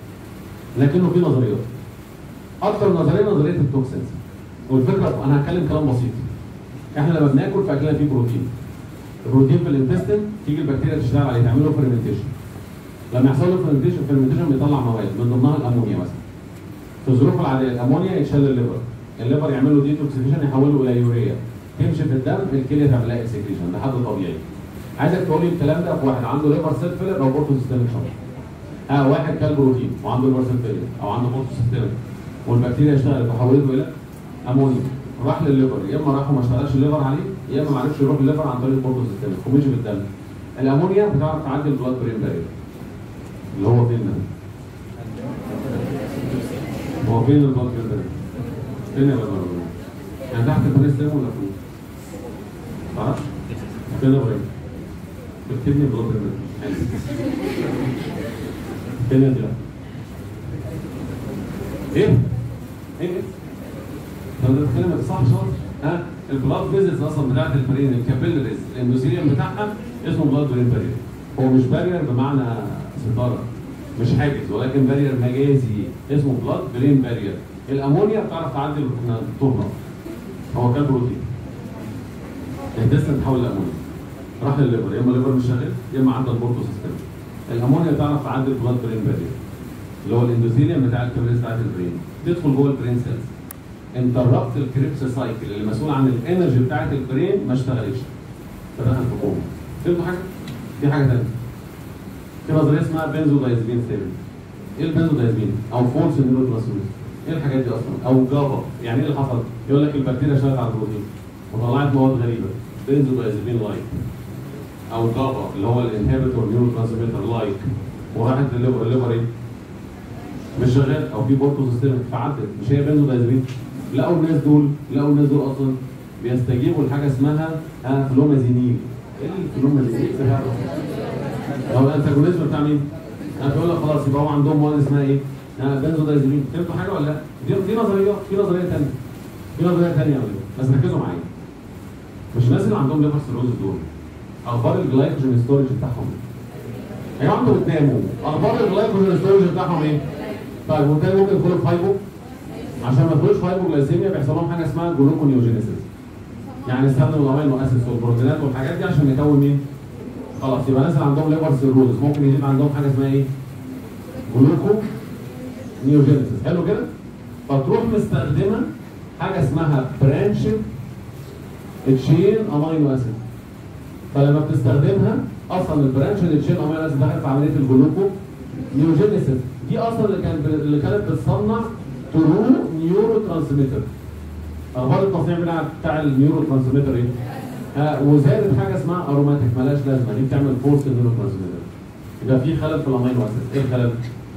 لكنه في نظريات اكتر نظريه نظريه التوكسينز والفكره انا هتكلم كلام بسيط احنا لما بناكل في اكلنا فيه بروتين البروتين في الانتستين تيجي البكتيريا تشتغل عليه تعمل له فيرمنتيشن لما يحصل له فيرمنتيشن فيرمنتيشن بيطلع مواد من ضمنها الامونيا مثلا في الظروف العاديه الامونيا يتشال الليفر الليفر يعمل له ديتوكسيفيشن يحوله الى يوريا تمشي في الدم الكليه تعمل لها اكسكريشن ده حد طبيعي عايزك تقول لي الكلام ده في واحد عنده ليفر سيل فيلر او بورتو سيستميك شنط اه واحد كل بروتين وعنده ليفر سيل فيلر او عنده بورتو سيستميك والبكتيريا اشتغلت وحولته الى امونيا راح للليفر يا اما راح وما اشتغلش الليفر عليه يا اما ما عرفش يروح الليفر عن طريق البورتو سيستميك ومشي في الدم الامونيا بتعرف تعدي البلاد برين بارير اللي هو فين ده؟ هو فين البلاد برين بارير؟ فين يا بلاد برين يعني تحت البرين ستيم ولا فوق؟ تعرفش؟ فين البرين؟ في الكدني بلاد برين بارير حلو. فين انت بقى؟ ايه؟ ايه ايه؟ طب ده بتتكلم صح شاطر ها البلاد فيزلز اصلا بتاعت البرين الكابيلريز الاندوثيليوم بتاعها اسمه بلاد برين بارير هو مش بارير بمعنى ستاره مش حاجز ولكن بارير مجازي اسمه بلاد برين بارير الامونيا بتعرف تعدي التهمه هو كان بروتين الدستن تحول لامونيا راح للليفر يا اما الليفر مش شغال يا اما عدى البورتو سيستم الامونيا بتعرف تعدي البلاد برين بارير اللي هو الاندوثيليوم بتاع الكبريت بتاعت البرين تدخل جوه البرين سيلز انتربت الكريبس سايكل اللي مسؤول عن الانرجي بتاعت البرين ما اشتغلتش فدخل في كوما فهمتوا حاجه؟ دي حاجه ثانيه في نظريه اسمها بنزودايزبين ثيري ايه البنزودايزبين؟ او فولس نيوروترانسميتر ايه الحاجات دي اصلا؟ او جابا يعني ايه اللي حصل؟ يقول لك البكتيريا اشتغلت على البروتين وطلعت مواد غريبه بنزودايزبين لايك او جابا اللي هو الانهبيتور نيوروترانسميتر لايك وراحت للليفر الليفر ايه؟ مش شغال او في بورتو سيستم فعدت مش هي بنزودايزبين لقوا الناس دول لقوا الناس دول اصلا بيستجيبوا لحاجه اسمها آه فلومازينيل ايه الفلومازينيل ده هو الانتاجونيزم بتاع مين؟ انا بقول لك خلاص يبقى هو عندهم مواد اسمها ايه؟ آه بنزودايزبين فهمتوا حاجه ولا لا؟ دي دي نظريه في نظريه ثانيه في نظريه ثانيه يا ولاد بس ركزوا معايا مش الناس اللي عندهم ليفر سيروز دول اخبار الجلايكوجين ستورج بتاعهم ايه؟ ايوه انتوا بتناموا اخبار الجلايكوجين ستورج بتاعهم ايه؟ طيب وبالتالي ممكن يدخلوا في فايبو عشان ما يدخلوش فايبوجلايسيميا بيحصل لهم حاجه اسمها جلوكونيوجينيسيس يعني استخدموا الامينو اسيدز والبروتينات والحاجات دي عشان يكون مين؟ خلاص يبقى الناس اللي عندهم ليفر سيروز ممكن يزيد عندهم حاجه اسمها ايه؟ جلوكو نيوجينيسيس حلو كده؟ فتروح مستخدمه حاجه اسمها برانشد تشين امينو اسيد فلما بتستخدمها اصلا البرانشد تشين امينو اسيد دخلت في عمليه الجلوكو نيوجينيسيس دي اصلا اللي كانت اللي كانت بتصنع ترو نيورو ترانسميتر اخبار التصنيع بتاع بتاع النيورو ترانسميتر ايه؟ آه وزادت حاجه اسمها اروماتيك مالهاش لازمه دي بتعمل فورس نيورو ترانسميتر يبقى في خلل في الامينو اسيد ايه الخلل؟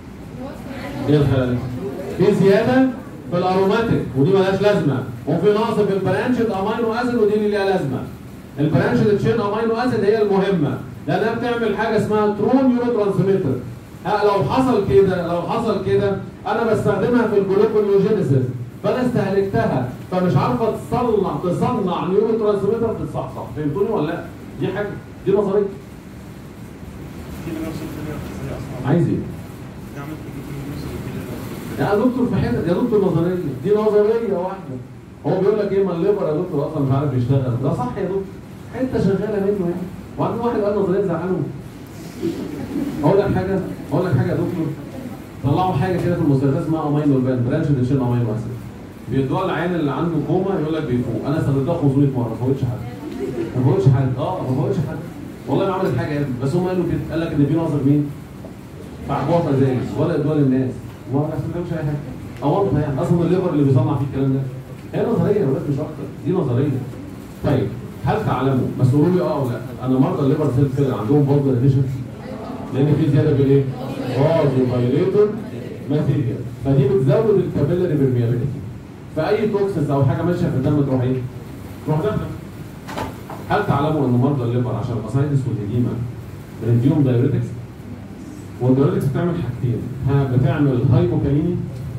ايه الخلل؟ في زياده في الاروماتيك ودي مالهاش لازمه وفي نقص في البرانشد امينو اسيد ودي اللي ليها لازمه البرانشد تشين امينو اسيد هي المهمه لانها بتعمل حاجه اسمها ترو نيورو ترانسميتر آه لو حصل كده لو حصل كده انا بستخدمها في الجلوكونيوجينيسيس فانا استهلكتها فمش عارفه تصنع تصنع نيورو ترانسميتر تتصحصح فهمتوني ولا لا؟ دي حاجه دي نظريه عايز ايه؟ يا دكتور في حته يا دكتور نظريه دي نظريه واحده هو بيقول لك ايه ما الليفر يا دكتور اصلا مش عارف يشتغل ده صح يا دكتور حته شغاله منه يعني وبعدين واحد قال نظريه زعله اقول لك حاجه اقول لك حاجه يا دكتور طلعوا حاجه كده في المستشفى اسمها امينو البان برانش ديشن امينو اسيد بيدوها العيان اللي عنده كوما يقول لك بيفوق انا استخدمتها 500 مره ما فوتش حد ما فوتش حد اه ما فوتش حد والله ما عملت حاجه يا ابني بس هم قالوا كده قال لك ان في ناظر مين؟ فعبوها ازايز ولا ادوها للناس وما استخدمش اي حاجه اوضح يعني اصلا الليفر اللي بيصنع فيه الكلام ده هي نظريه يا ولاد مش اكتر دي نظريه طيب هل تعلموا بس قولوا لي اه او لا انا مرضى الليفر سيل كده عندهم برضه اديشن لان في زياده بالايه؟ فازو بايليتور ماتيريال فدي بتزود الكابيلاري برميابيلتي فاي توكسس او حاجه ماشيه في الدم تروح ايه؟ تروح داخله هل تعلموا ان مرضى الليفر عشان الاسايتس والهديمه بنديهم دايوريتكس والدايوريتكس بتعمل حاجتين ها بتعمل هايبوكاليمي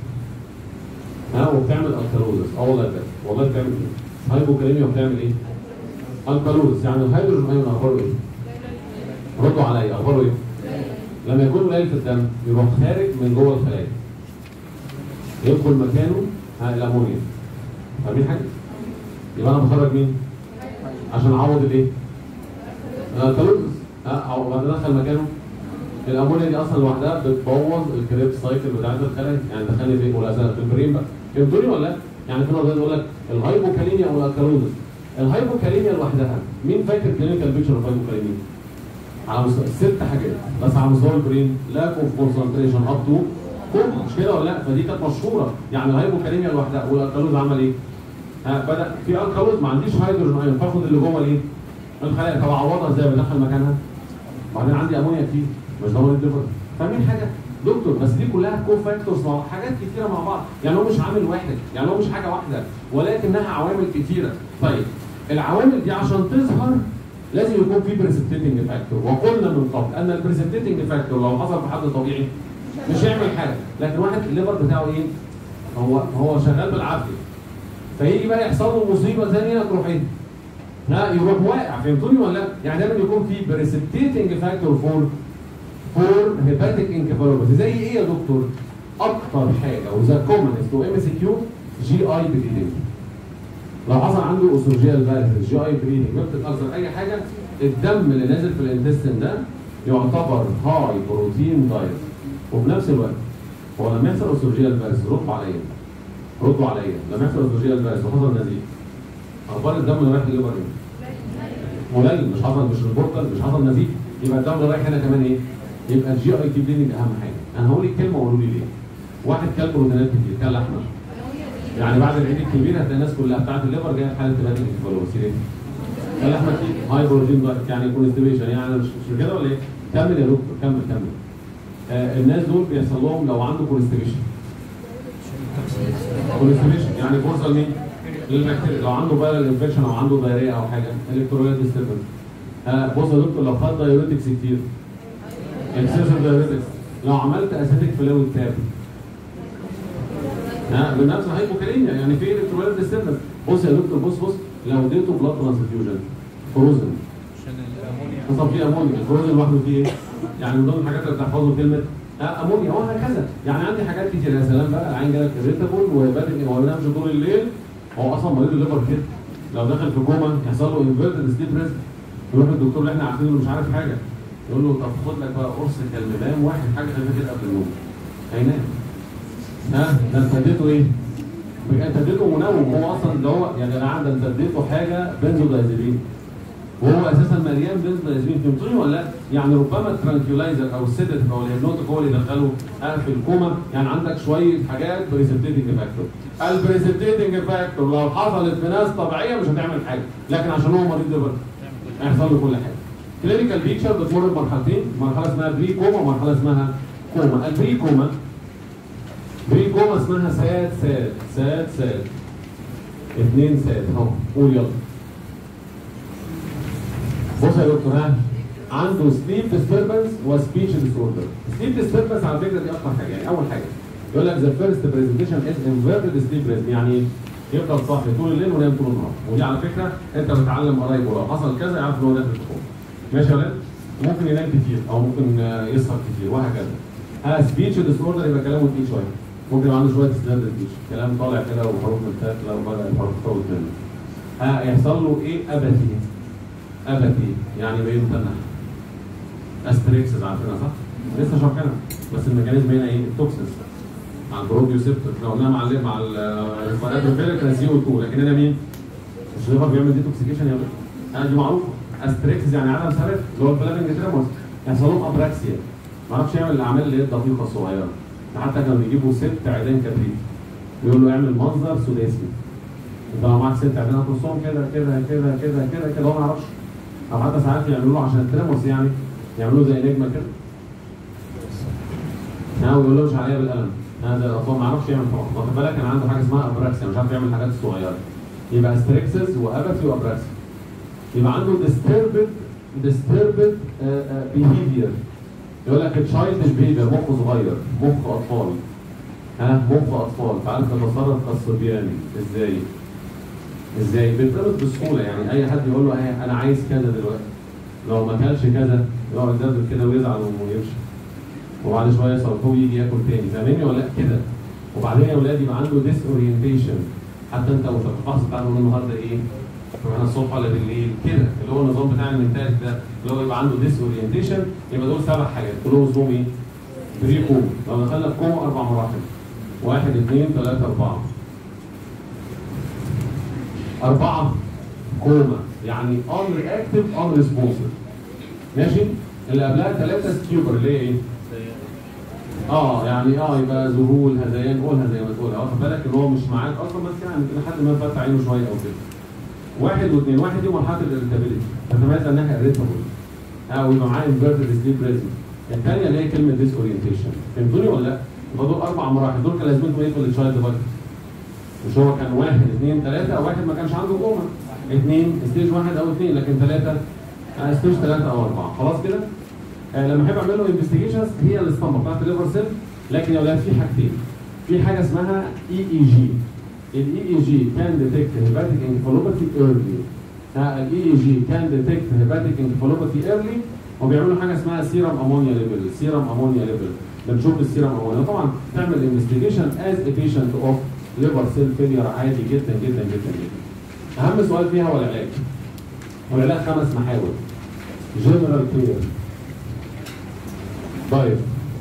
ها وبتعمل الكالوزس اه والله بجد والله بتعمل ايه؟ هايبوكاليمي وبتعمل ايه؟ الكالوزس يعني الهيدروجين ايون اخباره ايه؟ ردوا عليا اخباره ايه؟ لما يكون قليل في الدم يروح خارج من جوه الخلايا يدخل مكانه ها الامونيا فاهمين حاجه؟ يبقى انا بخرج مين؟ عشان اعوض الايه؟ الكالوزس ها او بدخل مكانه الامونيا دي اصلا لوحدها بتبوظ الكريب سايكل بتاعت الخلايا يعني دخلني فين ولا في البرين بقى فهمتوني ولا لا؟ يعني في نظريه يقول لك الهايبوكاليميا او الكالوزس الهايبوكاليميا لوحدها مين فاكر كلينيكال بيكتشر اوف هايبوكاليميا؟ على مستوى ست حاجات بس على مستوى البرين لاك اوف كونسنتريشن اب تو مش كده ولا لا؟ فدي كانت مشهوره يعني الهايبوكاليميا لوحدها والالكالوز عمل ايه؟ ها بدا في الكالوز ما عنديش هيدروجين ايون فاخد اللي جوه الايه؟ الخلايا طب اعوضها ازاي بدخل مكانها؟ وبعدين عندي امونيا كتير مش ضامن الديفر فاهمين حاجه؟ دكتور بس دي كلها كو فاكتورز مع حاجات كتيره مع بعض يعني هو مش عامل واحد يعني هو مش حاجه واحده ولكنها عوامل كتيره طيب العوامل دي عشان تظهر لازم يكون في بريسبتيتنج فاكتور وقلنا من قبل ان البريسبتيتنج فاكتور لو حصل في حد طبيعي مش هيعمل حاجه لكن واحد الليفر بتاعه ايه هو هو شغال بالعافيه فيجي بقى يحصل له مصيبه ثانيه تروح ايه ها يروح واقع فهمتوني ولا لا؟ يعني دايما يكون في بريسبتيتنج فاكتور فور فور هيباتيك انكفالوباثي زي ايه يا دكتور؟ اكتر حاجه وذا كومنست وام اس كيو جي اي بريدنج لو حصل عنده اسوجيال فالف جي اي بريدنج نقطه اكثر اي حاجه الدم اللي نازل في الانتستين ده يعتبر هاي بروتين دايت وفي نفس الوقت هو لما يحصل اسوجيال فالف ردوا عليا ردوا عليا لما يحصل اسوجيال فالف وحصل نزيف اخبار الدم اللي رايح الليفر ايه؟ قليل مش حصل مش ريبورتر مش حصل نزيف يبقى الدم اللي رايح هنا كمان ايه؟ يبقى الجي اي تي بليدنج اهم حاجه انا هقول لك كلمه وقولوا لي ليه واحد كل بروتينات كتير كل لحمه يعني بعد العيد الكبير هتلاقي الناس كلها بتاعت الليفر جايه في حاله هيباتيك انكفالوباثي ليه؟ كل لحمه كتير هاي بروتين دايت يعني كونستيبيشن يعني مش مش كده ولا ايه؟ كمل يا دكتور كمل كمل آه الناس دول بيحصل لهم لو عنده كونستيبيشن كونستيبيشن يعني فرصه لمين؟ للبكتيريا لو عنده فايرال انفكشن او عنده دايريه او حاجه الكترولايت ديستربنس آه بص يا دكتور لو خد دايوريتكس كتير اكسسيف دايوريتكس لو عملت اسيتيك فلويد تاب ها بنفس الهايبوكاليميا يعني في الكترولايت ديستربنس بص يا دكتور بص بص لو اديته بلاد ترانسفيوجن فروزن عشان الامونيا حصل فيه امونيا الفروزن لوحده فيه ايه؟ يعني من ضمن الحاجات اللي بتحفظه كلمه آه امونيا وهكذا يعني عندي حاجات كتير يا سلام بقى العين جالك اريتابل وبادئ هو ما بينامش طول الليل هو اصلا مريض الليفر كده لو دخل في كوما يحصل له انفيرتد سليب ريسك يروح الدكتور اللي احنا عارفينه مش عارف حاجه يقول له طب خد لك بقى قرص كالمدام واحد حاجه خفيفه كده قبل النوم هينام ها ده انت اديته ايه؟ بقى انت اديته منوم هو اصلا ده هو يعني انا عندي انت اديته حاجه بنزودايزيبين وهو اساسا مليان بنزودايزيبين فهمتوني ولا لا؟ يعني ربما الترانكيولايزر او السيدتيف او الهيبنوتيك هو اللي يدخله آه في الكوما يعني عندك شويه حاجات بريسبتيتنج فاكتور البريسبتيتنج فاكتور لو حصلت في ناس طبيعيه مش هتعمل حاجه لكن عشان هو مريض ليفر هيحصل له كل حاجه كلينيكال بيكتشر بتمر بمرحلتين مرحله اسمها بري كوما ومرحله اسمها كوما البري كوما بري كوما اسمها ساد ساد ساد ساد اثنين ساد اهو قول يلا بص يا دكتور ها عنده سليب ديستربنس وسبيتش ديسوردر سليب ديستربنس على فكره دي اكتر حاجه يعني اول حاجه يقول لك ذا فيرست برزنتيشن از انفيرتد سليب ريزم يعني يفضل صاحي طول الليل ونايم طول النهار ودي على فكره انت بتعلم قرايبه لو حصل كذا يعرف ان هو داخل في الكوما ماشي يا ولاد ممكن ينام كتير او ممكن آه، يسهر كتير وهكذا ها سبيتش ديسوردر يبقى كلامه تقيل شويه ممكن يبقى عنده شويه ستاند سبيتش كلام طالع كده وحروف من تحت لا بدا الحروف تفوت منه ها يحصل له ايه ابثي ابثي يعني بايه متنح استريكسز عارفينها صح؟ لسه شارحينها بس الميكانيزم هنا ايه؟ التوكسينز مع البروديوسيبتور احنا قلناها مع ال مع الفيلك سي او 2 لكن هنا مين؟ مش الليفر بيعمل ديتوكسيكيشن يا ولد آه، دي معروفه استريكسز يعني عدم ثبات اللي هو الفلافنج تريموس يحصل لهم ابراكسيا ما اعرفش يعمل الاعمال اللي هي الدقيقه الصغيره حتى كانوا بيجيبوا ست عيدان كبريت ويقول له اعمل منظر سداسي انت لو معاك ست عيدان هترصهم كده كده كده كده كده كده هو ما يعرفش او حتى ساعات يعملوا له عشان التريموس يعني يعملوه زي نجمه كده ها ويقول له مش عليها بالقلم هذا الاطفال ما يعرفش يعمل طبعا واخد بالك كان عنده حاجه اسمها ابراكسيا مش عارف يعمل الحاجات الصغيره يبقى استريكسس وابثي وابراكسيا يبقى عنده disturbed disturbed behavior يقول لك childish behavior مخ صغير مخ اطفال ها مخ اطفال فعارف يتصرف كالصبياني ازاي؟ ازاي؟ بيتربط بسهوله يعني اي حد يقول له إيه، انا عايز كذا دلوقتي لو ما كانش كذا يقعد يدبر كده ويزعل ويمشي وبعد شويه يصرفه ويجي ياكل تاني فاهمني ولا لا كده وبعدين يا اولاد يبقى عنده ديس اورينتيشن حتى انت والفحص بتاعنا النهارده ايه؟ احنا الصبح ولا بالليل كده اللي هو النظام بتاع المنتال ده اللي هو يبقى عنده ديس اورينتيشن يبقى دول سبع حاجات كلهم اسمهم ايه؟ بري كوم لو دخلنا في كوم اربع مراحل واحد اثنين ثلاثة أربعة أربعة كوما يعني ان رياكتيف ان ريسبونسيف ماشي اللي قبلها ثلاثة ستيوبر اللي هي ايه؟ اه يعني اه يبقى ذهول هذيان قولها زي ما تقولها واخد بالك ان هو مش معاك اصلا بس يعني يمكن لحد ما فتح عينه شويه او كده واحد واثنين واحد دي مرحله الاريتابيلتي تتميز انها اريتابل اه ويبقى معاه انفيرتد سليب ريزم الثانيه اللي هي كلمه ديس اورينتيشن فهمتوني ولا لا؟ يبقى دول اربع مراحل دول كان لازمتهم ايه في التشايلد ديفايس مش هو كان واحد اثنين ثلاثه او واحد ما كانش عنده كوما اثنين ستيج واحد او اثنين لكن ثلاثه ستيج 3 او 4 خلاص كده آه لما احب اعمل له انفستيجيشنز هي الاسطمبه بتاعت الليفر سيل لكن يا اولاد في حاجتين في حاجه اسمها اي اي جي الاي اي جي كان ديتكت هيباتيك انكفالوباثي ايرلي الاي اي جي كان ديتكت هيباتيك انكفالوباثي ايرلي وبيعملوا حاجه اسمها سيرم امونيا ليفل سيرم امونيا ليفل بنشوف السيرم امونيا طبعا تعمل انفستيجيشن از ا بيشنت اوف ليفر سيل فيلير عادي جدا جدا جدا جدا اهم سؤال فيها هو العلاج والعلاج خمس محاور جنرال كير طيب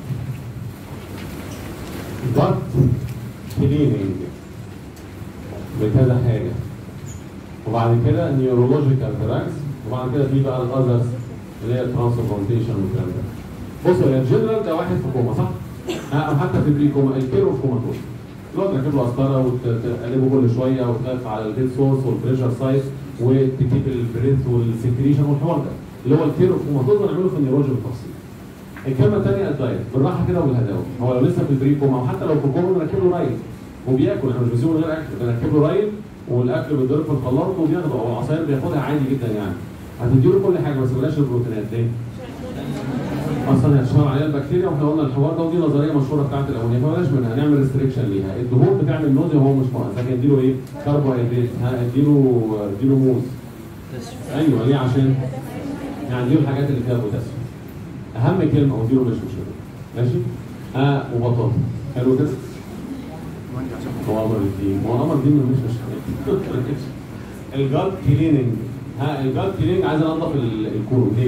ضغط كليننج بكذا حاجه وبعد كده نيورولوجيكال دراجز وبعد كده في بقى الاذرز اللي هي ترانسبلانتيشن والكلام ده بصوا يا الجنرال ده واحد في كوما صح؟ او حتى في بري كوما الكيرو في كوماتوز اللي هو تركب له قسطره وتقلبه كل شويه وتخاف على الهيد سورس والبريشر سايز وتجيب البريث والسكريشن والحوار ده اللي هو الكيرو في كوماتوز نعمله في النيورولوجي بالتفصيل الكلمه الثانيه الدايت بالراحه كده وبالهداوه هو لو لسه في البري كوما او حتى لو في كوما بنركب له رايل وبياكل احنا مش بنسيبه من غير اكل بنركب له رايل والاكل بيتضرب في الخلاط وبياخده هو العصاير بياخدها عادي جدا يعني هتديله كل حاجه بس بلاش البروتينات ليه؟ اصلا هتشتغل عليها البكتيريا واحنا قلنا الحوار ده ودي نظريه مشهوره بتاعت الامونيا فبلاش منها هنعمل ريستريكشن ليها الدهون بتعمل نوزيا وهو مش ناقص لكن اديله ايه؟ كربوهيدرات اديله اديله موز ايوه ليه عشان يعني اديله الحاجات اللي فيها بوتاسيوم اهم كلمه وديله مش مشكله ماشي؟ اه وبطاطا حلو كده؟ هو امر الدين هو امر الدين مش مشكله الجاد كليننج ها الجاد كليننج عايز انضف الكولون ليه؟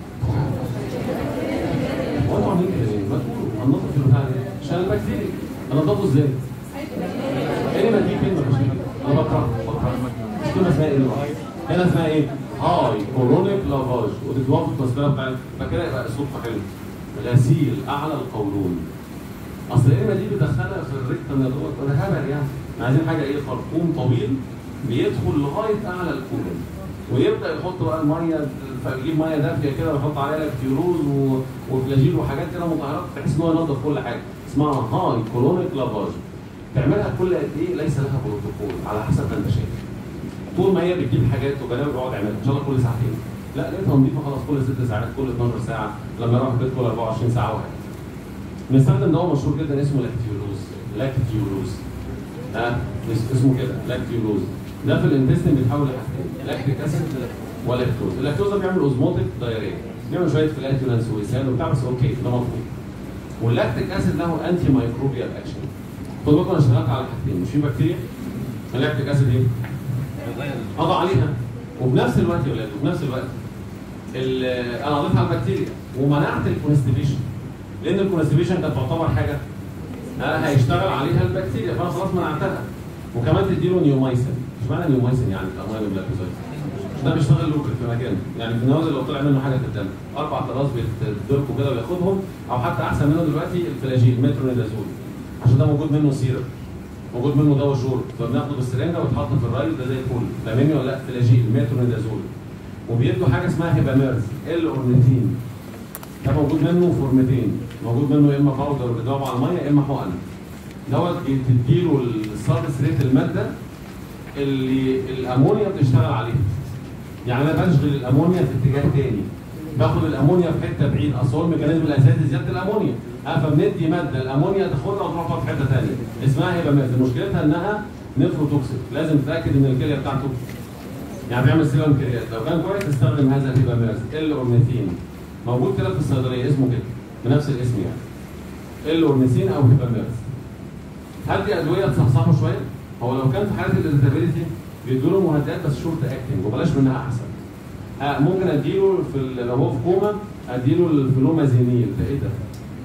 هو انتوا عاملين كده ليه؟ ما تقولوا هننضف البتاع ده عشان البكتيريا انضفه ازاي؟ كلمه دي كلمه مش انا بكرهها بكرهها كلمه اسمها ايه دلوقتي؟ هنا اسمها ايه؟ هاي كولونيك لافاج وتتوافق في التذكره بتاعت فكده يبقى اسلوبها حلو غسيل اعلى القولون اصل الكلمه دي بتدخلها في الريكتم يا دوبك ده هبل يعني عايزين حاجه ايه خرطوم طويل بيدخل لغايه اعلى الكولون ويبدا يحط بقى الميه فيجيب ميه دافيه كده ويحط عليها لاكتيروز و- وفلاجيل وحاجات كده مطهرات بحيث ان هو ينظف كل حاجه اسمها هاي كولونيك لافاج تعملها كل قد ايه ليس لها بروتوكول على حسب ما انت شايف طول ما هي بتجيب حاجات وبلاوي بيقعد يعملها ان شاء الله كل ساعتين لا لقيتها نظيفه خلاص كل ست ساعات كل 12 ساعه لما يروح البيت كل 24 ساعه واحد بنستخدم دواء مشهور جدا اسمه لاكتيولوز لاكتيولوز ها اس- اسمه كده لاكتيولوز ده في الانتستين بيتحول لحاجتين لاكتيك اسيد ولاكتوز اللاكتوز ده بيعمل اوزموتيك دايريا بيعمل شويه فلاتولنس ويسال وبتاع بس اوكي ده مطلوب واللاكتيك اسيد له انتي مايكروبيال اكشن خد بالكم انا اشتغلت على حاجتين مش في بكتيريا اللاكتيك اسيد ايه؟ قضى عليها وفي نفس الوقت يا ولاد وفي نفس الوقت ال- انا قضيت على البكتيريا ومنعت الكونستيبيشن لان الكونستيبيشن كانت تعتبر حاجه ها هيشتغل عليها البكتيريا فانا خلاص منعتها وكمان تديله نيومايسين مش معنى نيومايسين يعني كامينو جلايكوزايد ده بيشتغل لوكال في مكانه يعني في النوازل لو طلع منه حاجه في الدم اربع طراز بيتدركوا كده وياخدهم او حتى احسن منه دلوقتي الفلاجيل مترونيدازول عشان ده موجود منه سيرم موجود منه دواء شرب فبناخده بالسرنجه ويتحط في الرايل ده زي الفل فاهمني ولا لا فلاجيل مترونيدازول وبيدوا حاجه اسمها هيباميرز ال اورنيتين ده موجود منه فورمتين موجود منه يا اما باودر بيضرب على الميه يا اما حقن دوت بتديله السادس ريت الماده اللي الامونيا بتشتغل عليها يعني انا بشغل الامونيا في اتجاه تاني باخد الامونيا في حته بعيد اصل هو الميكانيزم الاساسي زياده الامونيا اه فبندي ماده الامونيا تاخدها وتروح تقعد في حته ثانيه اسمها هيباميرز مشكلتها انها نيفروتوكسيك لازم تتاكد ان الكليه بتاعته يعني بيعمل سيرم كريات لو كان كويس استخدم هذا الهيباميرز ال اورنيثين موجود كده في الصيدليه اسمه كده بنفس الاسم يعني ال اورنيثين او هيباميرز هل دي ادويه تصحصحه شويه؟ هو لو كان في حاله الاريتابيلتي بيدوا له مهدئات بس شورت اكتنج وبلاش منها احسن آه ممكن اديله في ال- لو هو في كوما اديله الفلومازينيل ده ايه ده؟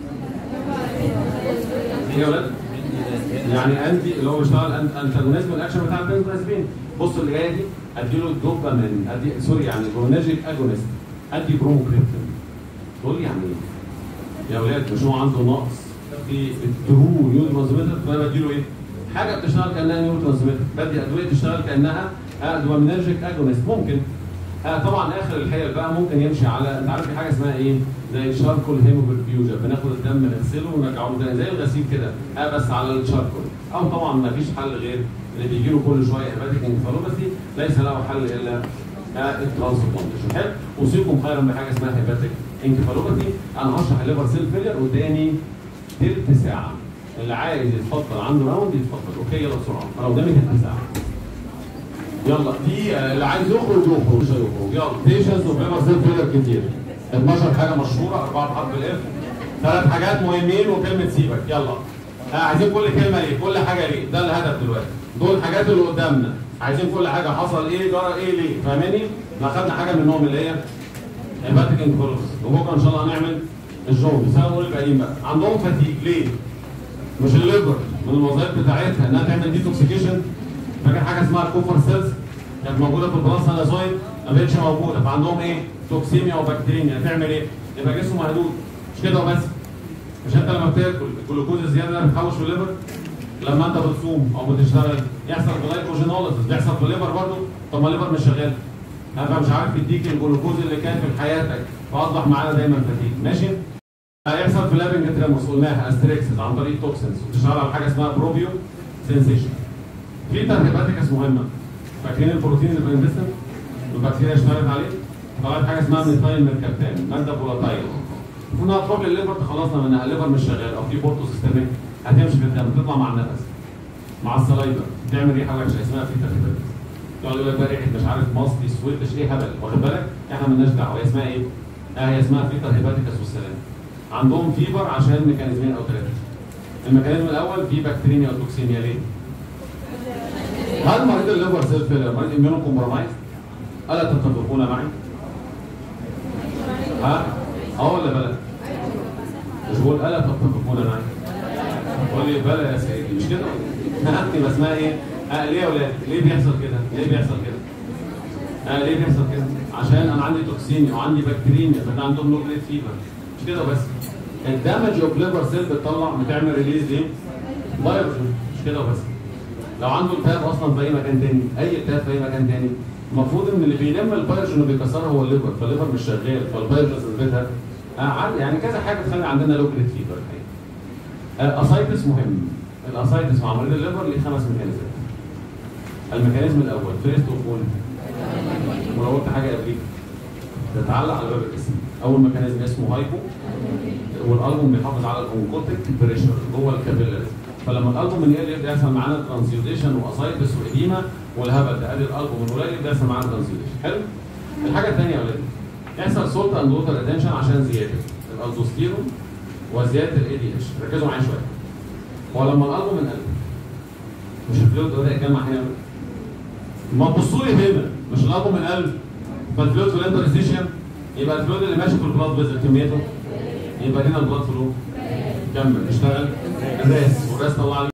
ايه يا ولاد؟ يعني انتي اللي هو بيشتغل أن- انتاجونيزم الاكشن بتاع البنزودازبين بصوا اللي جايه دي اديله الدوبامين ادي سوري يعني جلونيرجيك اجونست ادي بروموكريبتين تقول لي يعني ايه؟ يا ولاد مش هو عنده نقص في الترو نيورو ترانسميتر فانا بديله ايه؟ حاجه بتشتغل كانها نيورو ترانسميتر بدي ادويه تشتغل كانها دوبامينرجيك اجونست ممكن آه طبعا اخر الحيل بقى ممكن يمشي على انت عارف في حاجه اسمها ايه؟ زي الشاركول هيموبرفيوجن بناخد الدم نغسله ونرجعه له تاني زي الغسيل كده آه بس على الشاركول او طبعا ما فيش حل غير اللي بيجي له كل شويه هيباتيك انكفالوباثي ليس له حل الا الترانسبلانتيشن حلو اوصيكم خيرا بحاجه اسمها هيباتيك انكفالوباثي انا هشرح الليفر سيل فيلير قدامي تلت ساعه اللي عايز يتفضل عنده راوند يتفضل اوكي يلا بسرعه انا قدامي تلت ساعه يلا دي آه، اللي عايز يخرج يخرج مش هيخرج يلا بيشنز اوف ليفر سيل فيلير كتير 12 حاجه مشهوره اربعه بحرف الاف ثلاث حاجات مهمين وكلمه سيبك يلا آه عايزين كل كلمه ليه كل حاجه ليه ده الهدف دلوقتي دول الحاجات اللي قدامنا عايزين كل حاجه حصل ايه جرى ايه ليه فاهماني ما خدنا حاجه منهم اللي هي هيباتيك انكولوس وبكره ان شاء الله هنعمل الجوندس هنقول الباقيين بقى عندهم فتيج ليه مش الليفر من الوظائف بتاعتها انها تعمل ديتوكسيكيشن فاكر حاجه اسمها الكوفر سيلز كانت موجوده في البلاس انازوين ما بقتش موجوده فعندهم ايه توكسيميا وبكتيريميا تعمل ايه يبقى جسمه مهدود مش كده وبس مش انت لما بتاكل الجلوكوز الزياده ده بتحوش في الليفر لما انت بتصوم او بتشتغل يحصل جلايكوجينوليسيس بيحصل في الليفر برضه طب ما الليفر مش شغال فمش عارف يديك الجلوكوز اللي كان في حياتك فاصبح معانا دايما فتيج ماشي هيحصل في لابنج تريموس قلناها استريكسز عن طريق توكسنز وتشتغل على حاجه اسمها بروبيو سنسيشن في ترهيباتيكس مهمه فاكرين البروتين اللي في الانتستين البكتيريا اشتغلت عليه طلعت حاجه اسمها ميثايل ميركابتان ماده فولاتايل المفروض انها تروح للليفر تخلصنا منها الليفر مش شغال او في بورتو سيستميك هتمشي في الدم تطلع مع النفس مع السلايفر تعمل ريحه وحشه اسمها في ترهيباتيكس تقعد يقول لك بقى ريحه مش عارف مصري سويتش ايه هبل واخد بالك احنا مالناش دعوه هي اسمها ايه؟ اه هي اسمها فيتر هيباتيكس والسلام عندهم فيبر عشان ميكانيزمين او ثلاثه الميكانيزم الاول في بكتيريا او توكسيميا ليه؟ هل مريض الليفر سيل فيلر مريض اميونو كومبرومايز؟ الا تتفقون معي؟ ها؟ اه ولا بلا؟ مش بقول الا تتفقون معي؟ قول لي بلا يا سيدي مش كده؟ هكتب اسمها ايه؟ آه ليه يا ولاد؟ ليه بيحصل كده؟ ليه بيحصل كده؟ آه ليه بيحصل كده؟ عشان انا عندي توكسيميا وعندي بكتيريميا فده عندهم لو جريد فيبر مش كده بس الدمج اوف ليفر سيل بتطلع بتعمل ريليز ليه؟ بايروجين مش كده بس لو عنده التهاب اصلا في اي مكان تاني اي التهاب في اي مكان تاني المفروض ان اللي بيلم البايروجين وبيكسرها هو الليفر فالليفر مش شغال فالبايروجين سلبتها آه عن- يعني كذا حاجه تخلي عندنا لو جريد فيبر الحقيقه الاسايتس مهم الاسايتس مع مريض الليفر ليه خمس ميكانيزمات الميكانيزم الاول فيرست اوف اول ولو قلت حاجه قبليك تتعلق على باب الاسم اول ميكانيزم اسمه هايبو والالبوم بيحافظ على الاونكوتيك بريشر جوه الكابيلاريز فلما الالبوم يقل يبدا يحصل معانا ترانسيوديشن واسايتس واديما والهبل ده ادي الالبوم قليل يبدا يحصل معانا ترانسيوديشن حلو الحاجه الثانيه يا ولاد يحصل سولت اند ووتر ريتنشن عشان زياده الالدوستيرون وزياده الاي دي اتش ركزوا معايا شويه هو لما الالبوم انقل مش الفلويد بدا يتجمع هنا ما تبصوا لي هنا مش الالبوم انقل فالفلويد في الانترستيشن يبقى الفلويد اللي ماشي في البلاد فيزل كميته يبقى هنا البلاد فلو كمل اشتغل الراس والراس طلع لي